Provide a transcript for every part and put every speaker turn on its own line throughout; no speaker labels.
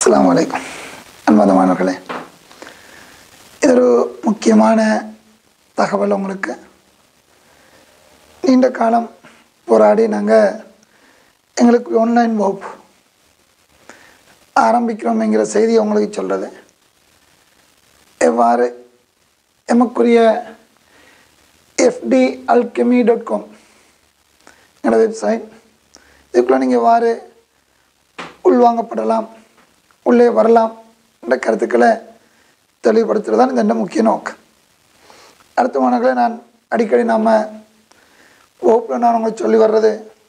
அஸ்ஸலாமு அலைக்கும் அன்பான மாணவர்களே இது ஒரு முக்கியமான தகவல் உங்களுக்கு நீண்ட காலம் போராடி நாங்கள் எங்களுக்கு ஆன்லைன் வகுப்பு ஆரம்பிக்கிறோம்ங்கிற செய்தியை உங்களுக்கு சொல்கிறது எவ்வாறு எமக்குரிய எஃப்டி அல்கெமி டாட் காம் என்னோட வெப்சைட் இதுக்குள்ளே நீங்கள் எவ்வாறு உள்வாங்கப்படலாம் உள்ளே வரலாம் என்ற கருத்துக்களை தெளிவுபடுத்துறது தான் இந்த முக்கிய நோக்கம் அடுத்த மாணவர்களை நான் அடிக்கடி நாம் வகுப்பில் நான் உங்களுக்கு சொல்லி வர்றது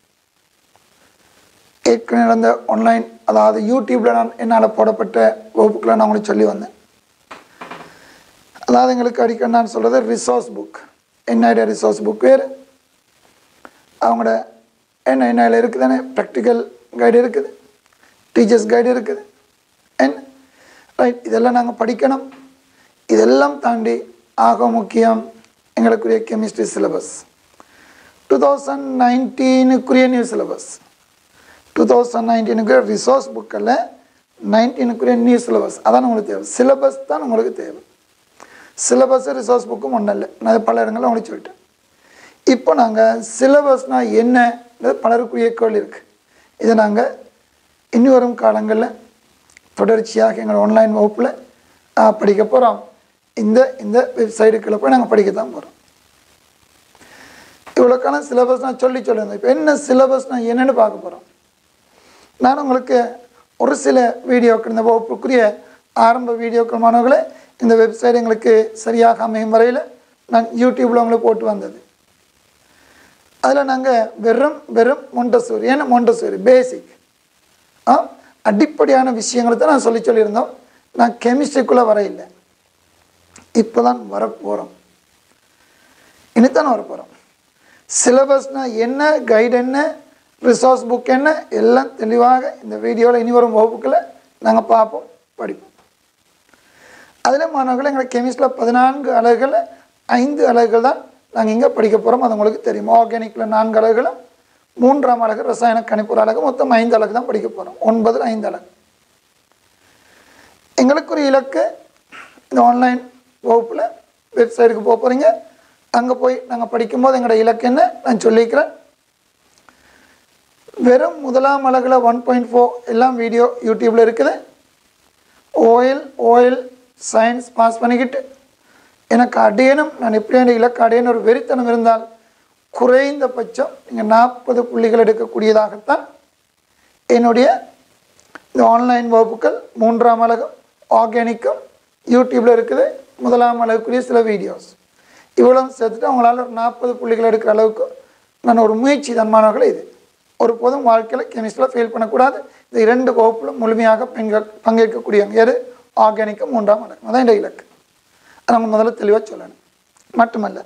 ஏற்கனவே நடந்த ஆன்லைன் அதாவது யூடியூப்பில் நான் என்னால் போடப்பட்ட வகுப்புகளை நான் உங்களுக்கு சொல்லி வந்தேன் அதாவது எங்களுக்கு அடிக்கடி நான் சொல்கிறது ரிசோர்ஸ் புக் என்ஐடியா ரிசோர்ஸ் புக் வேறு அவங்களோட என்ன என்ன இருக்குதானே ப்ராக்டிக்கல் கைடு இருக்குது டீச்சர்ஸ் கைடு இருக்குது அண்ட் ரைட் இதெல்லாம் நாங்கள் படிக்கணும் இதெல்லாம் தாண்டி ஆக முக்கியம் எங்களுக்குரிய கெமிஸ்ட்ரி சிலபஸ் டூ தௌசண்ட் நைன்டீனுக்குரிய நியூ சிலபஸ் டூ தௌசண்ட் நைன்டீனுக்குரிய ரிசோர்ஸ் புக்கில் நைன்டீனுக்குரிய நியூ சிலபஸ் அதான் உங்களுக்கு தேவை சிலபஸ் தான் உங்களுக்கு தேவை சிலபஸ் ரிசோர்ஸ் புக்கும் ஒன்றும் இல்லை நான் பல இடங்களில் உங்களுக்கு சொல்லிட்டேன் இப்போ நாங்கள் சிலபஸ்னால் என்னன்றது பலருக்குரிய கேள்வி இருக்குது இதை நாங்கள் இனி வரும் காலங்களில் தொடர்ச்சியாக எங்கள் ஆன்லைன் வகுப்பில் படிக்க போகிறோம் இந்த இந்த வெப்சைட்டுக்குள்ளே போய் நாங்கள் படிக்க தான் போகிறோம் இவ்வளோ காலம் சிலபஸ் நான் சொல்லி சொல்லியிருந்தேன் இப்போ என்ன சிலபஸ் நான் என்னென்னு பார்க்க போகிறோம் நான் உங்களுக்கு ஒரு சில வீடியோக்கள் இந்த வகுப்புக்குரிய ஆரம்ப வீடியோக்கள் மாணவர்களே இந்த வெப்சைட் எங்களுக்கு சரியாக அமையும் வரையில் நான் யூடியூப்பில் உங்களுக்கு போட்டு வந்தது அதில் நாங்கள் வெறும் வெறும் மொண்டசூரி ஏன்னா மொண்டசூரி பேசிக் ஆ அடிப்படையான விஷயங்களை தான் நான் சொல்லி சொல்லியிருந்தோம் நான் கெமிஸ்ட்ரிக்குள்ளே வர இல்லை இப்போ தான் வரப்போகிறோம் இனித்தான் வரப்போகிறோம் சிலபஸ்னால் என்ன கைடு என்ன ரிசோர்ஸ் புக் என்ன எல்லாம் தெளிவாக இந்த வீடியோவில் இனி வரும் வகுப்புக்களை நாங்கள் பார்ப்போம் படிப்போம் அதில் மாணவர்கள் எங்களை கெமிஸ்ட்ரியில் பதினான்கு அலகுகள் ஐந்து அலகுகள் தான் நாங்கள் இங்கே படிக்க போகிறோம் அது உங்களுக்கு தெரியும் ஆர்கானிக்கில் நான்கு அலகுகளும் மூன்றாம் அலகு ரசாயன கணிப்பொரு அலகு மொத்தம் ஐந்து அலகு தான் படிக்க போகிறோம் ஒன்பதில் ஐந்து அலகு எங்களுக்கு ஒரு இலக்கு இந்த ஆன்லைன் வகுப்பில் வெப்சைட்டுக்கு போக போகிறீங்க அங்கே போய் நாங்கள் படிக்கும்போது எங்களோட இலக்கு என்ன நான் சொல்லிக்கிறேன் வெறும் முதலாம் அலகில் ஒன் பாயிண்ட் ஃபோர் எல்லாம் வீடியோ யூடியூப்பில் இருக்குது ஓயில் ஓயில் சயின்ஸ் பாஸ் பண்ணிக்கிட்டு எனக்கு அடையணும் நான் எப்படி அந்த இலக்கு அடையணும் ஒரு வெறித்தனம் இருந்தால் குறைந்தபட்சம் நீங்கள் நாற்பது புள்ளிகள் எடுக்கக்கூடியதாகத்தான் என்னுடைய இந்த ஆன்லைன் வகுப்புகள் மூன்றாம் அலகம் ஆர்கானிக்கும் யூடியூப்பில் இருக்குது முதலாம் அலகுக்குரிய சில வீடியோஸ் இவ்வளோ சேர்த்துட்டு அவங்களால ஒரு நாற்பது புள்ளிகள் எடுக்கிற அளவுக்கு நான் ஒரு முயற்சி தன்மானவர்கள் இது ஒரு போதும் வாழ்க்கையில் கெமிஸ்ட்ரியில் ஃபெயில் பண்ணக்கூடாது இந்த இரண்டு வகுப்பிலும் முழுமையாக பங்க பங்கேற்கக்கூடியவங்க எது ஆர்கானிக்கும் மூன்றாம் அலகம் அதான் இந்த இலக்கு அதை நம்ம முதல்ல தெளிவாக சொல்லணும் மட்டுமல்ல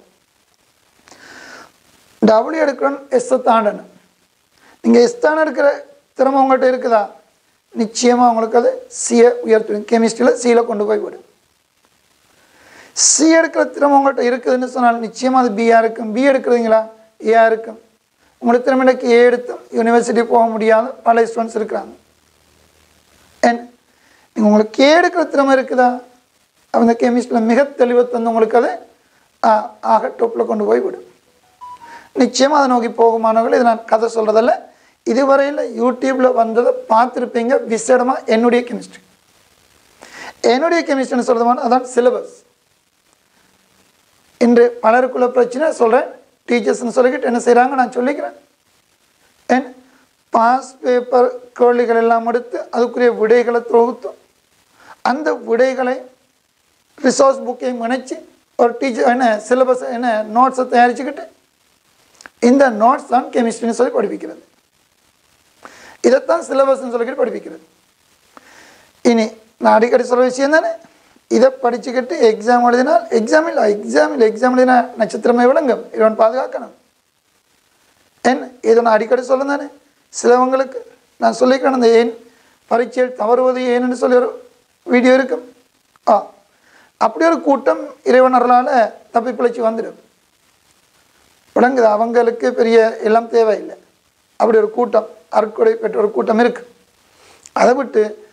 டபுள்யூ எடுக்கணும் எஸ்ஸை தாண்டணும் நீங்கள் எஸ் தானே எடுக்கிற திறமை உங்கள்கிட்ட இருக்குதா நிச்சயமாக உங்களுக்கு அது சியை உயர்த்திடும் கெமிஸ்ட்ரியில் சியில் கொண்டு போய் விடும் சி எடுக்கிற திறமை உங்கள்கிட்ட இருக்குதுன்னு சொன்னால் நிச்சயமாக அது பிஆ இருக்கும் பி எடுக்கிறீங்களா ஏஆ இருக்கும் உங்களுக்கு திறமைக்கு ஏ எடுத்தும் யூனிவர்சிட்டி போக முடியாத பல ஸ்டூடெண்ட்ஸ் இருக்கிறாங்க ஏன் நீங்கள் உங்களுக்கு ஏ எடுக்கிற திறமை இருக்குதா அந்த கெமிஸ்ட்ரியில் மிக தெளிவை தந்து உங்களுக்கு அது ஆக டொப்பில் கொண்டு போய் விடும் நிச்சயமாக அதை நோக்கி போகுமானவர்கள் இதை நான் கதை சொல்கிறதில்ல இதுவரையில் யூடியூப்பில் வந்ததை பார்த்துருப்பீங்க விசேடமாக என்னுடைய கெமிஸ்ட்ரி என்னுடைய கெமிஸ்ட்ரின்னு சொல்கிறதுமான அதான் சிலபஸ் இன்று பலருக்குள்ள பிரச்சனை சொல்கிறேன் டீச்சர்ஸ்னு சொல்லிக்கிட்டு என்ன செய்கிறாங்க நான் சொல்லிக்கிறேன் ஏன் பாஸ் பேப்பர் கேள்விகள் எல்லாம் எடுத்து அதுக்குரிய விடைகளை தொகுத்தும் அந்த விடைகளை ரிசோர்ஸ் புக்கையும் இணைச்சி ஒரு டீச்சர் என்ன சிலபஸ் என்ன நோட்ஸை தயாரிச்சுக்கிட்டு இந்த நோட்ஸ் தான் கெமிஸ்ட்ரின்னு சொல்லி படிப்பிக்கிறது இதைத்தான் சிலபஸ்ன்னு சொல்லிக்கிட்டு படிப்பிக்கிறது இனி நான் அடிக்கடி சொல்கிற விஷயம் தானே இதை படிச்சுக்கிட்டு எக்ஸாம் எழுதினால் எக்ஸாம் இல்லை எக்ஸாம் இல்லை எக்ஸாம் எழுதினா நட்சத்திரமே விளங்கும் இவன் பாதுகாக்கணும் ஏன் இதை நான் அடிக்கடி சொல்ல தானே சிலவங்களுக்கு நான் சொல்லிக்கிறேன் அந்த ஏன் பரீட்சையில் தவறுவது ஏன்னு சொல்லி ஒரு வீடியோ இருக்கும் ஆ அப்படி ஒரு கூட்டம் இறைவனர்களால் தப்பி பிழைச்சி வந்துடும் விளங்குது அவங்களுக்கு பெரிய எல்லாம் தேவையில்லை அப்படி ஒரு கூட்டம் அருட்கொடை பெற்ற ஒரு கூட்டம் இருக்குது அதை விட்டு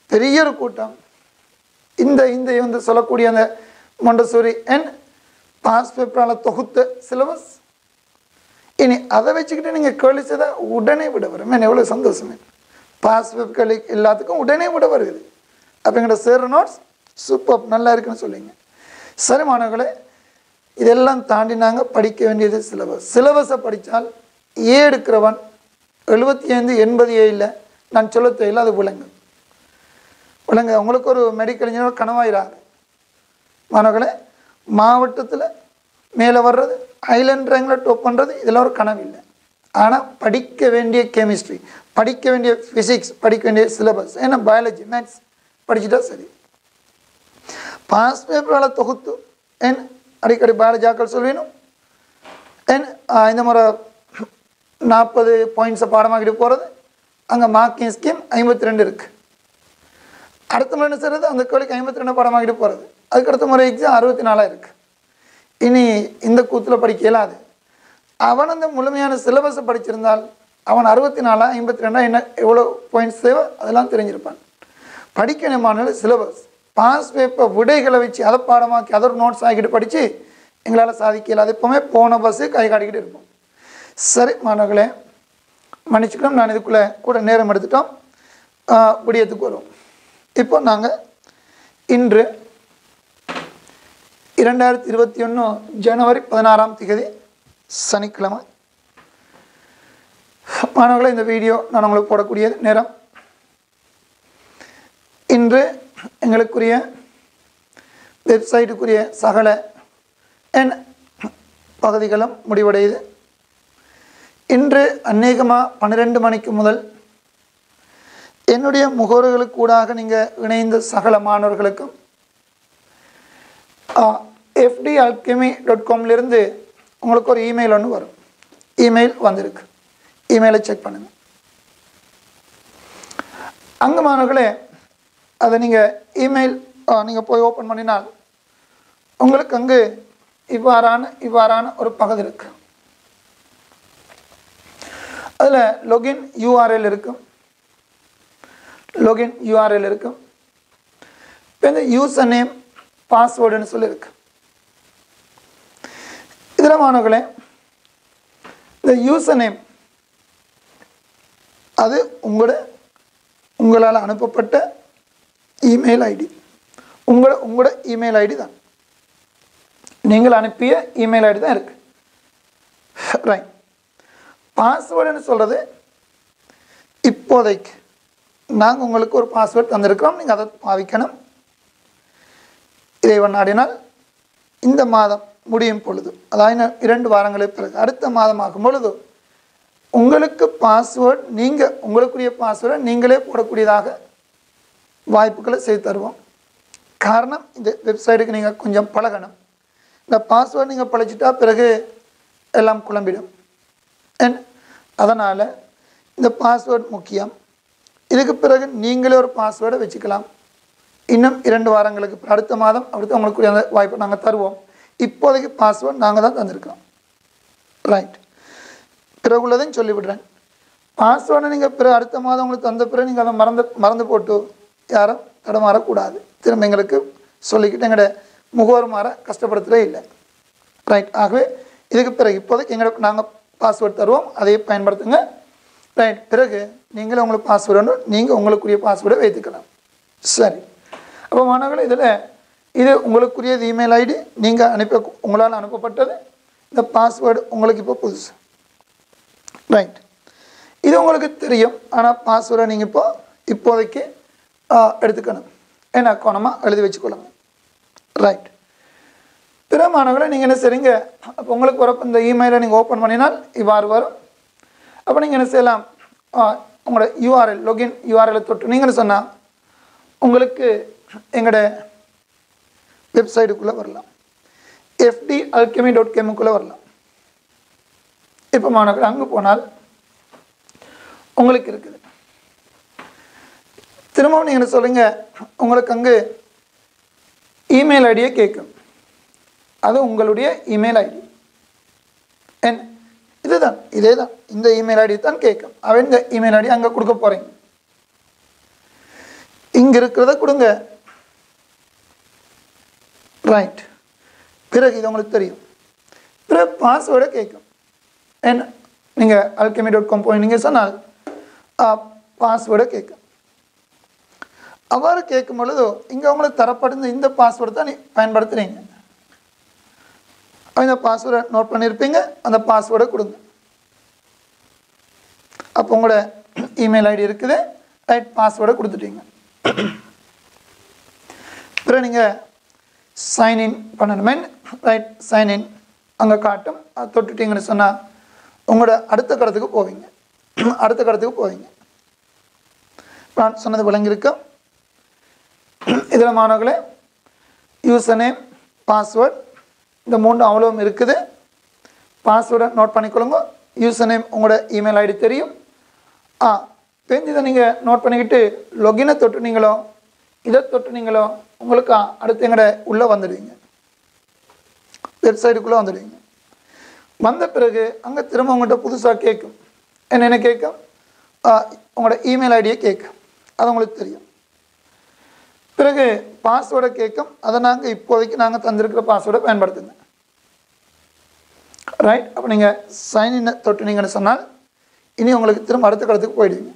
பெரிய ஒரு கூட்டம் இந்த இந்த வந்து சொல்லக்கூடிய அந்த மொண்டசூரி அண்ட் பாஸ் பேப்பரால் தொகுத்த சிலபஸ் இனி அதை வச்சுக்கிட்டு நீங்கள் கேள்வி செய்தால் உடனே விட வரும் என்ன எவ்வளோ சந்தோஷமே பாஸ் பேப்பர் கேள்வி எல்லாத்துக்கும் உடனே விட வருது அப்போ எங்கள்ட சேர நோட்ஸ் சூப்பர் நல்லா இருக்குன்னு சொல்லிங்க சரி மாணவர்களே இதெல்லாம் தாண்டி நாங்கள் படிக்க வேண்டியது சிலபஸ் சிலபஸை படித்தால் ஏ எடுக்கிறவன் எழுபத்தி ஐந்து எண்பது ஏழில் நான் சொல்ல தெரியல அது விளங்கு விளங்கு உங்களுக்கு ஒரு மெடிக்கல் இன்ஜினியர் கனவாயிராது மாணவர்களே மாவட்டத்தில் மேலே வர்றது ஐலண்ட் ரேங்கில் டாப் பண்ணுறது இதெல்லாம் ஒரு கனவு இல்லை ஆனால் படிக்க வேண்டிய கெமிஸ்ட்ரி படிக்க வேண்டிய ஃபிசிக்ஸ் படிக்க வேண்டிய சிலபஸ் ஏன்னா பயாலஜி மேத்ஸ் படிச்சுட்டா சரி பாஸ் பேப்பரால் தொகுத்து ஏன் அடிக்கடி பயாலஜி ஆக்கள் சொல்லிடணும் ஏன் இந்த முறை நாற்பது பாயிண்ட்ஸை பாடமாக்கிட்டு போகிறது அங்கே மார்க்கிங் ஸ்கீம் ஐம்பத்தி ரெண்டு இருக்குது அடுத்த முறை என்ன செய்கிறது அந்த கோழிக்கு ஐம்பத்தி ரெண்டு பாடமாக்கிட்டு போகிறது அதுக்கு அடுத்த முறை எக்ஸாம் அறுபத்தி நாலாக இருக்குது இனி இந்த கூத்தில் படிக்க இயலாது அவன் அந்த முழுமையான சிலபஸை படிச்சிருந்தால் அவன் அறுபத்தி நாலா ஐம்பத்தி ரெண்டா என்ன எவ்வளோ பாயிண்ட்ஸ் தேவை அதெல்லாம் தெரிஞ்சிருப்பான் படிக்கணுமான சிலபஸ் பாஸ் பேப்பர் விடைகளை வச்சு அதை பாடமாக்கி அதை ஒரு நோட்ஸ் ஆக்கிட்டு படித்து எங்களால் சாதிக்க இயலாது எப்போவுமே போன பஸ்ஸு கை காட்டிக்கிட்டு இருப்போம் சரி மாணவர்களே மன்னிச்சுக்கணும் நான் இதுக்குள்ளே கூட நேரம் எடுத்துட்டோம் ஆஹ் விடியத்துக்கு வரும் இப்போ நாங்கள் இன்று இரண்டாயிரத்தி இருபத்தி ஒன்று ஜனவரி பதினாறாம் தேதி சனிக்கிழமை மாணவர்களே இந்த வீடியோ நான் உங்களுக்கு போடக்கூடிய நேரம் இன்று எங்களுக்குரிய வெப்சைட்டுக்குரிய சகல என் பகுதிகளும் முடிவடையுது இன்று அநேகமாக பன்னிரெண்டு மணிக்கு முதல் என்னுடைய முகவர்களுக்கு கூடாக நீங்கள் இணைந்த சகல மாணவர்களுக்கும் எஃப்டி அல்கெமி டாட் காம்லேருந்து உங்களுக்கு ஒரு இமெயில் ஒன்று வரும் இமெயில் வந்திருக்கு இமெயிலை செக் பண்ணுங்கள் அங்கே மாணவர்களே அதை நீங்கள் இமெயில் நீங்கள் போய் ஓப்பன் பண்ணினால் உங்களுக்கு அங்கு இவ்வாறான இவ்வாறான ஒரு பகுதி இருக்கு அதில் லொகின் யூஆர்எல் இருக்கும் லொகின் யூஆர்எல் இருக்கும் இப்போ இந்த யூசர் நேம் பாஸ்வேர்டுன்னு சொல்லியிருக்கு இதில் மாணவர்களே இந்த யூசர் நேம் அது உங்களோட உங்களால் அனுப்பப்பட்ட இமெயில் ஐடி உங்களோட உங்களோட இமெயில் ஐடி தான் நீங்கள் அனுப்பிய இமெயில் ஐடி தான் இருக்கு ரைட் பாஸ்வேர்டுன்னு சொல்கிறது இப்போதைக்கு நாங்கள் உங்களுக்கு ஒரு பாஸ்வேர்ட் தந்திருக்கிறோம் நீங்கள் அதை பாவிக்கணும் இறைவன் நாடினால் இந்த மாதம் முடியும் பொழுது அதாவது இன்னும் இரண்டு வாரங்களுக்கு பிறகு அடுத்த மாதம் ஆகும் பொழுது உங்களுக்கு பாஸ்வேர்ட் நீங்கள் உங்களுக்குரிய பாஸ்வேர்டை நீங்களே போடக்கூடியதாக வாய்ப்புகளை செய்து தருவோம் காரணம் இந்த வெப்சைட்டுக்கு நீங்கள் கொஞ்சம் பழகணும் இந்த பாஸ்வேர்டு நீங்கள் பழச்சிட்டா பிறகு எல்லாம் குழம்பிடும் ஏன் அதனால் இந்த பாஸ்வேர்ட் முக்கியம் இதுக்கு பிறகு நீங்களே ஒரு பாஸ்வேர்டை வச்சுக்கலாம் இன்னும் இரண்டு வாரங்களுக்கு பிறகு அடுத்த மாதம் அடுத்து உங்களுக்கு அந்த வாய்ப்பை நாங்கள் தருவோம் இப்போதைக்கு பாஸ்வேர்ட் நாங்கள் தான் தந்திருக்கோம் ரைட் பிறகு உள்ளதையும் சொல்லிவிடுறேன் பாஸ்வேர்டை நீங்கள் பிறகு அடுத்த மாதம் உங்களுக்கு தந்த பிறகு நீங்கள் அதை மறந்து மறந்து போட்டு யாரும் தடமாறக்கூடாது திரும்ப எங்களுக்கு சொல்லிக்கிட்டு எங்களோட முகவர் மாற கஷ்டப்படுத்தவே இல்லை ரைட் ஆகவே இதுக்கு பிறகு இப்போதைக்கு எங்களுக்கு நாங்கள் பாஸ்வேர்ட் தருவோம் அதையே பயன்படுத்துங்க ரைட் பிறகு நீங்களும் உங்களுக்கு பாஸ்வேர்டு நீங்கள் உங்களுக்குரிய பாஸ்வேர்டை வைத்துக்கலாம் சரி அப்போ மாணவர்கள் இதில் இது உங்களுக்குரியது இமெயில் ஐடி நீங்கள் அனுப்ப உங்களால் அனுப்பப்பட்டது இந்த பாஸ்வேர்டு உங்களுக்கு இப்போ புதுசு ரைட் இது உங்களுக்கு தெரியும் ஆனால் பாஸ்வேர்டை நீங்கள் இப்போ இப்போதைக்கு ஆ, எடுத்துக்கணும் ஏன்னா கோணமாக எழுதி வச்சுக்கொள்ளுங்க ரைட் பிற மாணவர்களை நீங்கள் என்ன செய்றீங்க அப்போ உங்களுக்கு வரப்போ இந்த இமெயிலை நீங்கள் ஓப்பன் பண்ணினால் இவ்வாறு வரும் அப்போ நீங்கள் என்ன செய்யலாம் ஆ, உங்களோட யூஆர்எல் லொகின் யூஆர்எல் தொட்டு நீங்கள் சொன்னால் உங்களுக்கு எங்களோட வெப்சைட்டுக்குள்ளே வரலாம் எஃப்டி அல்கெமி டாட் கேமுக்குள்ளே வரலாம் இப்போ மாணவர்கள் அங்கே போனால் உங்களுக்கு இருக்குது திரும்பவும் நீங்கள் என்ன சொல்லுங்க உங்களுக்கு அங்கு இமெயில் ஐடியை கேட்கும் அது உங்களுடைய இமெயில் ஐடி என் இதுதான் இதே தான் இந்த இமெயில் ஐடி தான் கேட்கும் அவன் இந்த இமெயில் ஐடி அங்கே கொடுக்க போகிறீங்க இங்கே இருக்கிறத கொடுங்க ரைட் பிறகு இது உங்களுக்கு தெரியும் பிறகு பாஸ்வேர்டை கேட்கும் என்ன நீங்கள் அல்கெமி டாட் காம் போய் நீங்கள் சொன்னால் பாஸ்வேர்டை கேட்கும் அவ்வாறு கேட்கும் பொழுதோ இங்கே உங்களுக்கு தரப்படுத்த இந்த பாஸ்வேர்டு தான் நீ பயன்படுத்துகிறீங்க இந்த பாஸ்வேர்டை நோட் பண்ணியிருப்பீங்க அந்த பாஸ்வேர்டை கொடுங்க அப்போ உங்களோட இமெயில் ஐடி இருக்குது ரைட் பாஸ்வேர்டை கொடுத்துட்டீங்க பிறகு நீங்கள் சைன்இன் பண்ணணுமே ரைட் சைன்இன் அங்கே காட்டும் அது தொட்டுட்டீங்கன்னு சொன்னால் உங்களோட அடுத்த கடத்துக்கு போவீங்க அடுத்த கடத்துக்கு போவீங்க நான் சொன்னது விளங்கியிருக்கும் இதில் மாணவர்களே யூசர் நேம் பாஸ்வேர்ட் இந்த மூணு அவ்வளவும் இருக்குது பாஸ்வேர்டை நோட் பண்ணிக்கொள்ளுங்க யூசர் நேம் உங்களோட இமெயில் ஐடி தெரியும் ஆ தெரிஞ்சு இதை நீங்கள் நோட் பண்ணிக்கிட்டு லொகினை தொட்டுனீங்களோ இதை தொட்டுனீங்களோ உங்களுக்கு அடுத்து எங்கட உள்ளே வந்துடுவீங்க வெப்சைட்டுக்குள்ளே வந்துடுவீங்க வந்த பிறகு அங்கே திரும்ப உங்கள்கிட்ட புதுசாக கேட்கும் என்ன என்ன கேட்கும் ஆ, உங்களோட இமெயில் ஐடியை கேட்கும் அது உங்களுக்கு தெரியும் பிறகு பாஸ்வேர்டை கேட்கும் அதை நாங்கள் இப்போதைக்கு நாங்கள் தந்திருக்கிற பாஸ்வேர்டை பயன்படுத்துங்க ரைட் அப்போ நீங்கள் சைன் இன் தொட்டுனீங்கன்னு சொன்னால் இனி உங்களுக்கு திரும்ப அடுத்த கடத்துக்கு போயிடுவீங்க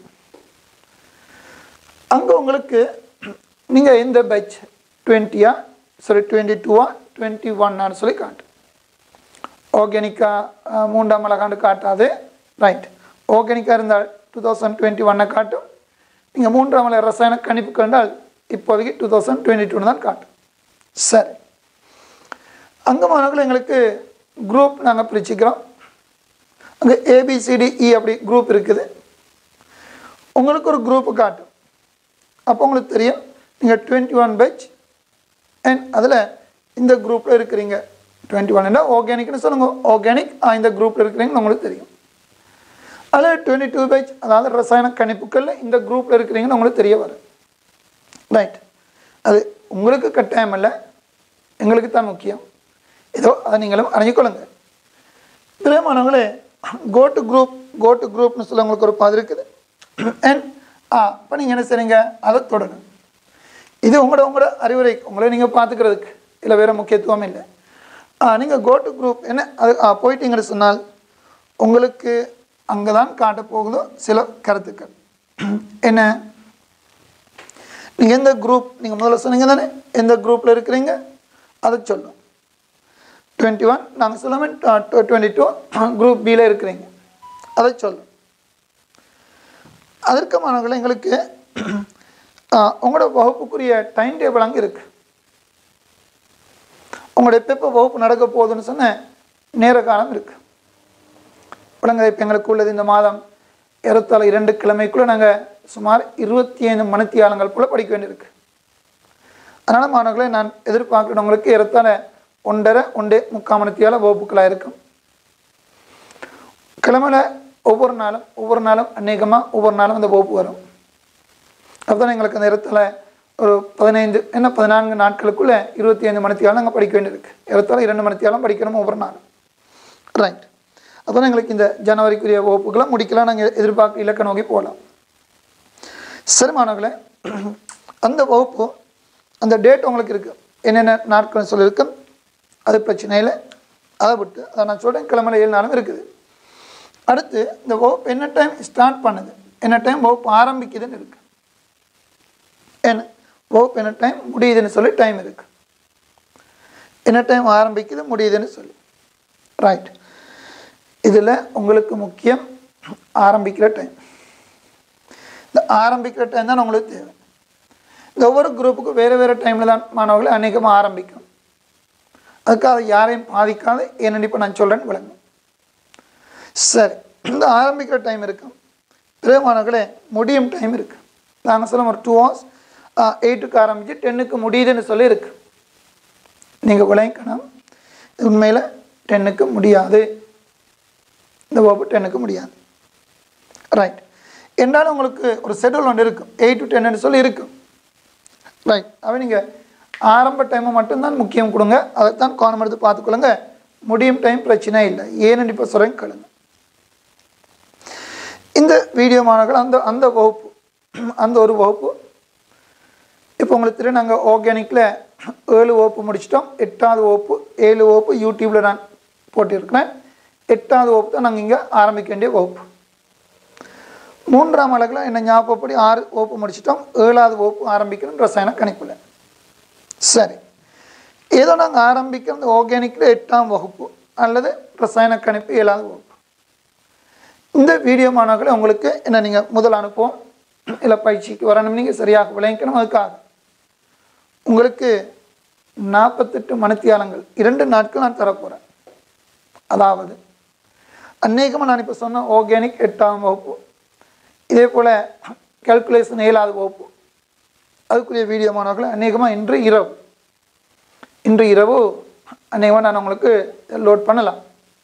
அங்கே உங்களுக்கு நீங்கள் எந்த பேட்ச் டுவெண்ட்டியா சாரி டுவெண்ட்டி டூவா டுவெண்ட்டி ஒன்னான்னு சொல்லி காட்டு ஆர்கானிக்காக மூன்றாம் அழகாண்டு காட்டாது ரைட் ஆர்கானிக்காக இருந்தால் டூ தௌசண்ட் டுவெண்ட்டி ஒன்னை காட்டும் நீங்கள் மூன்றாம் மலை ரசாயன கணிப்பு கண்டால் இப்போதைக்கு டூ தௌசண்ட் டுவெண்ட்டி டூன்னு தான் காட்டும் சரி அங்கே மாணவர்கள் எங்களுக்கு குரூப் நாங்கள் பிரிச்சுக்கிறோம் அங்கே ஏபிசிடிஇ அப்படி குரூப் இருக்குது உங்களுக்கு ஒரு குரூப்பு காட்டும் அப்போ உங்களுக்கு தெரியும் நீங்கள் டுவெண்ட்டி ஒன் பேட்ச் அண்ட் அதில் இந்த குரூப்பில் இருக்கிறீங்க டுவெண்ட்டி ஒன் ஆர்கானிக்னு சொல்லுங்க ஆர்கானிக் இந்த குரூப்பில் இருக்கிறீங்கன்னு உங்களுக்கு தெரியும் அதில் டுவெண்ட்டி டூ பேட்ச் அதாவது ரசாயன கணிப்புகளில் இந்த குரூப்பில் இருக்கிறீங்கன்னு உங்களுக்கு தெரிய வரும் ரைட் அது உங்களுக்கு கட்டாயம் இல்லை எங்களுக்கு தான் முக்கியம் ஏதோ அதை நீங்களும் அறிஞ்சிக்கொள்ளுங்க பிரியமானவங்களே go to group go to குரூப்னு சொல்ல உங்களுக்கு ஒரு பாது இருக்குது அண்ட் ஆ இப்போ நீங்கள் என்ன செய்றீங்க அதை தொடரும் இது உங்களோட உங்களோட அறிவுரை உங்களை நீங்கள் பார்த்துக்கிறதுக்கு இல்லை வேறு முக்கியத்துவம் இல்லை நீங்கள் கோ டு குரூப் என்ன அது ஆ, போயிட்டீங்கன்னு சொன்னால் உங்களுக்கு அங்கே தான் காட்ட போகுதோ சில கருத்துக்கள் என்ன நீங்கள் எந்த குரூப் நீங்கள் முதல்ல சொன்னீங்க தானே எந்த குரூப்பில் இருக்கிறீங்க அதை சொல்லும் டுவெண்ட்டி ஒன் நாங்கள் சொல்லாமல் டுவெண்ட்டி டூ குரூப் பியில் இருக்கிறீங்க அதை சொல்லும் அதற்கு மாணவர்கள் எங்களுக்கு ஆ, உங்களோட வகுப்புக்குரிய டைம் டேபிள் அங்கே இருக்குது உங்களோட எப்போ வகுப்பு நடக்க போகுதுன்னு சொன்ன நேர காலம் இருக்குது விளங்க இப்போ எங்களுக்கு உள்ளது இந்த மாதம் இருபத்தாறு இரண்டு கிழமைக்குள்ளே நாங்கள் சுமார் இருபத்தி ஐந்து மணித்தியாலங்கள் போல் படிக்க வேண்டியிருக்கு அதனால் மாணவர்களை நான் எதிர்பார்க்குறவங்களுக்கு இருபத்தால ஒன்றரை ஒன்றே முக்கால் மணித்தியால வகுப்புகளாக இருக்கும் கிழமையில ஒவ்வொரு நாளும் ஒவ்வொரு நாளும் அநேகமாக ஒவ்வொரு நாளும் அந்த வகுப்பு வரும் அதுதான் எங்களுக்கு அந்த இடத்துல ஒரு பதினைந்து என்ன பதினான்கு நாட்களுக்குள்ளே இருபத்தி ஐந்து மணித்தியாலம் நாங்கள் படிக்க வேண்டியிருக்கு இருபத்தாறு இரண்டு மணித்தியாலம் படிக்கணும் ஒவ்வொரு நாளும் ரைட் அப்போ எங்களுக்கு இந்த ஜனவரிக்குரிய வகுப்புகளை முடிக்கலாம் நாங்கள் எதிர்பார்க்க இலக்க நோக்கி போகலாம் சரி மாணவர்களே அந்த வகுப்பு அந்த டேட் உங்களுக்கு இருக்குது என்னென்ன நாட்கள் சொல்லியிருக்கேன் அது பிரச்சனை இல்லை அதை விட்டு அதை நான் சொல்கிறேன் கிழமையில ஏழு நாளும் இருக்குது அடுத்து இந்த வகுப்பு என்ன டைம் ஸ்டார்ட் பண்ணுது என்ன டைம் வகுப்பு ஆரம்பிக்குதுன்னு இருக்கு என்ன வகுப்பு என்ன டைம் முடியுதுன்னு சொல்லி டைம் இருக்கு என்ன டைம் ஆரம்பிக்குது முடியுதுன்னு சொல்லி ரைட் இதில் உங்களுக்கு முக்கியம் ஆரம்பிக்கிற டைம் இந்த ஆரம்பிக்கிற டைம் தான் உங்களுக்கு தேவை இந்த ஒவ்வொரு குரூப்புக்கும் வேறு வேறு டைமில் தான் மாணவர்களை அநேகமாக ஆரம்பிக்கும் அதுக்கு அது யாரையும் பாதிக்காது ஏன்னு இப்போ நான் சொல்கிறேன்னு விளங்கும் சரி இந்த ஆரம்பிக்கிற டைம் இருக்கும் பிறகு மாணவர்களே முடியும் டைம் இருக்குது நாங்கள் சொல்ல ஒரு டூ ஹவர்ஸ் எயிட்டுக்கு ஆரம்பித்து டென்னுக்கு முடியுதுன்னு சொல்லி இருக்கு நீங்கள் விளைக்கணும் உண்மையில் டென்னுக்கு முடியாது இந்த வகுப்பு டென்னுக்கு முடியாது ரைட் என்றாலும் உங்களுக்கு ஒரு ஷெடியூல் ஒன்று இருக்கும் எயிட் டு டென்னு சொல்லி இருக்கும் ரைட் அப்போ நீங்கள் ஆரம்ப டைமை மட்டும்தான் முக்கியம் கொடுங்க அதைத்தான் கவனம் எடுத்து பார்த்துக்கொள்ளுங்க முடியும் டைம் பிரச்சனை இல்லை ஏன்னு இப்போ சொல்கிறேன் கேளுங்க இந்த வீடியோ மாணவர்கள் அந்த அந்த வகுப்பு அந்த ஒரு வகுப்பு இப்போ உங்களுக்கு தெரியும் நாங்கள் ஆர்கானிக்கில் ஏழு வகுப்பு முடிச்சிட்டோம் எட்டாவது வகுப்பு ஏழு வகுப்பு யூடியூப்பில் நான் போட்டிருக்கிறேன் எட்டாவது வகுப்பு தான் நாங்கள் இங்கே ஆரம்பிக்க வேண்டிய வகுப்பு மூன்றாம் அழகில் என்ன ஞாபகப்படி ஆறு வகுப்பு முடிச்சிட்டோம் ஏழாவது வகுப்பு ஆரம்பிக்கணும் ரசாயன கணிப்பில் சரி ஏதோ நாங்கள் ஆரம்பிக்கிற இந்த ஆர்கானிக்கில் எட்டாம் வகுப்பு அல்லது ரசாயன கணிப்பு ஏழாவது வகுப்பு இந்த வீடியோ மாணவர்களை உங்களுக்கு என்ன நீங்கள் முதல் அனுப்புவோம் இல்லை பயிற்சிக்கு வரணும் நீங்கள் சரியாக விளைவிக்கணும் அதுக்காக உங்களுக்கு நாற்பத்தெட்டு மணித்தியாலங்கள் இரண்டு நாட்கள் நான் தரப்போகிறேன் அதாவது அநேகமாக நான் இப்போ சொன்ன ஆர்கானிக் எட்டாம் வகுப்பு இதே போல் கால்குலேஷன் ஏழாவது வகுப்பு அதுக்குரிய வீடியோ மாணவர்களை அநேகமாக இன்று இரவு இன்று இரவு அநேகமாக நான் உங்களுக்கு லோட் பண்ணலாம்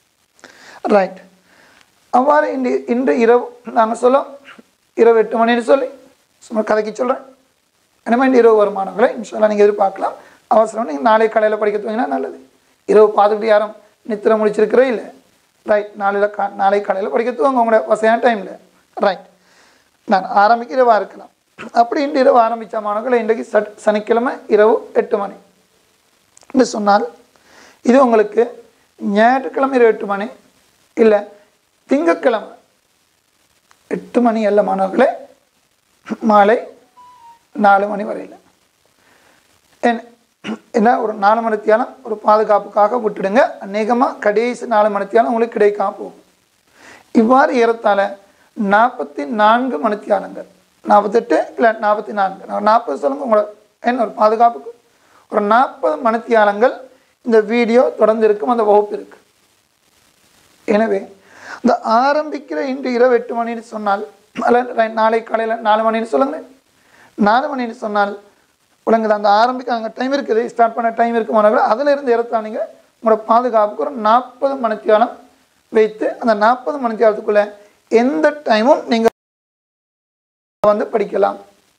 ரைட் அவ்வாறு இன்று இன்று இரவு நாங்கள் சொல்லும் இரவு எட்டு மணின்னு சொல்லி சும்மா கதைக்கு சொல்கிறேன் என்னமா இந்த இரவு வருமானங்களை இன்ஷால்லா நீங்கள் எதிர்பார்க்கலாம் அவசரம் நீங்கள் நாளை காலையில் படிக்க துவங்கினா நல்லது இரவு பார்த்துக்கிட்டு யாரும் நித்திர முடிச்சிருக்கிறே இல்லை ரைட் நாளையில் கா நாளை காலையில் படிக்க துவங்க உங்களோட வசதியான டைமில் ரைட் நான் ஆரம்பிக்க இரவா இருக்கலாம் அப்படி இன்று இரவு ஆரம்பித்த மாணவர்களை இன்றைக்கு சட் சனிக்கிழமை இரவு எட்டு மணி என்று சொன்னால் இது உங்களுக்கு ஞாயிற்றுக்கிழமை இரவு எட்டு மணி இல்லை திங்கட்கிழமை எட்டு மணி அல்ல மாணவர்களே மாலை நாலு மணி வரையில் என்ன என்ன ஒரு நாலு மணித்தியாலம் ஒரு பாதுகாப்புக்காக விட்டுடுங்க அநேகமாக கடைசி நாலு மணித்தியாலம் உங்களுக்கு கிடைக்காம போகும் இவ்வாறு ஏறத்தாழ நாற்பத்தி நான்கு மணித்தியாலங்கள் நாற்பத்தெட்டு இல்லை நாற்பத்தி நான்கு நாற்பது சொல்லுங்க உங்களோட என்ன ஒரு பாதுகாப்புக்கு ஒரு நாற்பது மணித்தியாலங்கள் இந்த வீடியோ தொடர்ந்து இருக்கும் அந்த வகுப்பு இருக்கு எனவே இந்த ஆரம்பிக்கிற இன்று இரவு எட்டு மணின்னு சொன்னால் அல்ல ரை- நாளை காலையில் நாலு மணின்னு சொல்லுங்க நாலு மணின்னு சொன்னால் உலங்குது அந்த ஆரம்பிக்க அங்கே டைம் இருக்குது ஸ்டார்ட் பண்ண டைம் இருக்கு மாணவர்கள் அதில் இருந்து இடத்துல நீங்கள் உங்களோட பாதுகாப்புக்கு ஒரு நாற்பது மணித்தியாலம் வைத்து அந்த நாற்பது மணித்தியாலத்துக்குள்ள எந்த டைமும் நீங்கள் வந்து படிக்கலாம்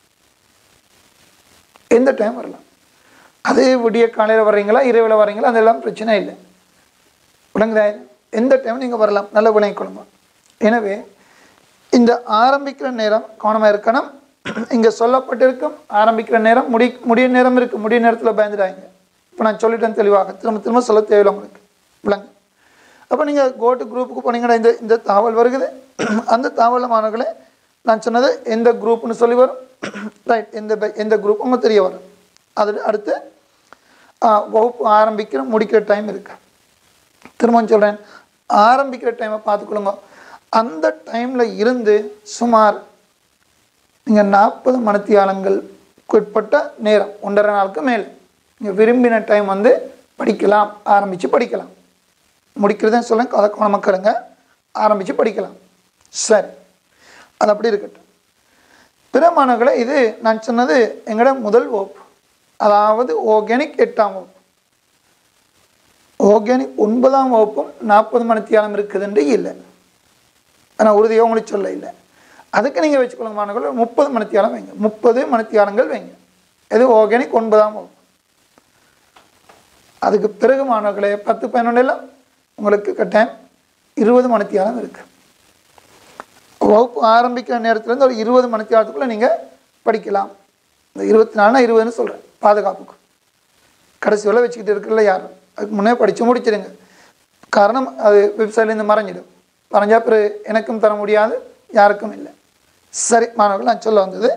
எந்த டைம் வரலாம் அது விடிய காலையில் வர்றீங்களா இரவில் வர்றீங்களா அதெல்லாம் பிரச்சனை இல்லை விளங்குதா எந்த டைம் நீங்கள் வரலாம் நல்ல விளங்கிக் கொள்ளுங்க எனவே இந்த ஆரம்பிக்கிற நேரம் கவனமாக இருக்கணும் இங்கே சொல்லப்பட்டிருக்கும் ஆரம்பிக்கிற நேரம் முடி முடிய நேரம் இருக்குது முடிய நேரத்தில் பயந்துடாங்க இப்போ நான் சொல்லிட்டேன் தெளிவாக திரும்ப திரும்ப சொல்ல தேவையில்லை உங்களுக்கு விளங்கு அப்போ நீங்கள் கோட்டு குரூப்புக்கு போனீங்கன்னா இந்த இந்த தகவல் வருகுது அந்த தகவல் மாணவர்களே நான் சொன்னது எந்த குரூப்னு சொல்லி வரும் ரைட் எந்த பை- எந்த குரூப் உங்களுக்கு தெரிய வரும் அது அடுத்து ஆ, வகுப்பு ஆரம்பிக்கிற முடிக்கிற டைம் இருக்கு திரும்பவும் சொல்கிறேன் ஆரம்பிக்கிற டைமை பார்த்துக்கொள்ளுங்க அந்த டைமில் இருந்து சுமார் நீங்கள் நாற்பது மணித்தியாலங்களுக்கு உட்பட்ட நேரம் ஒன்றரை நாளுக்கு மேலே நீங்கள் விரும்பின டைம் வந்து படிக்கலாம் ஆரம்பித்து படிக்கலாம் முடிக்கிறதுன்னு சொல்லுங்க அதை கவனமாக கேளுங்க ஆரம்பித்து படிக்கலாம் சரி அது அப்படி இருக்கட்டும் பிற மாணவர்களை இது நான் சொன்னது எங்களோட முதல் வகுப்பு அதாவது ஆர்கானிக் எட்டாம் வகுப்பு ஆர்கானிக் ஒன்பதாம் வகுப்பும் நாற்பது மணித்தியாலம் இருக்குதுன்று இல்லை ஆனால் உறுதியாக உங்களுக்கு சொல்ல இல்லை அதுக்கு நீங்கள் வச்சுக்கொள்ளுங்க மாணவர்கள் முப்பது மணித்தியாலம் வைங்க முப்பது மணித்தியாலங்கள் வைங்க இது ஆர்கானிக் ஒன்பதாம் வகுப்பு அதுக்கு பிறகு மாணவர்களே பத்து பதினொன்று எல்லாம் உங்களுக்கு கட்டாயம் இருபது மணித்தியாலம் இருக்குது வகுப்பு ஆரம்பிக்கிற நேரத்துலேருந்து ஒரு இருபது மணித்தியாலத்துக்குள்ளே நீங்கள் படிக்கலாம் இந்த இருபத்தி நாலுனா இருபதுன்னு சொல்கிறேன் பாதுகாப்புக்கு கடைசி வரை வச்சுக்கிட்டு இருக்கிறல யாரும் அதுக்கு முன்னே படித்து முடிச்சிடுங்க காரணம் அது வெப்சைட்லேருந்து மறைஞ்சிடும் மறைஞ்சா பிறகு எனக்கும் தர முடியாது யாருக்கும் இல்லை சரி மாணவர்கள் நான் சொல்ல வந்தது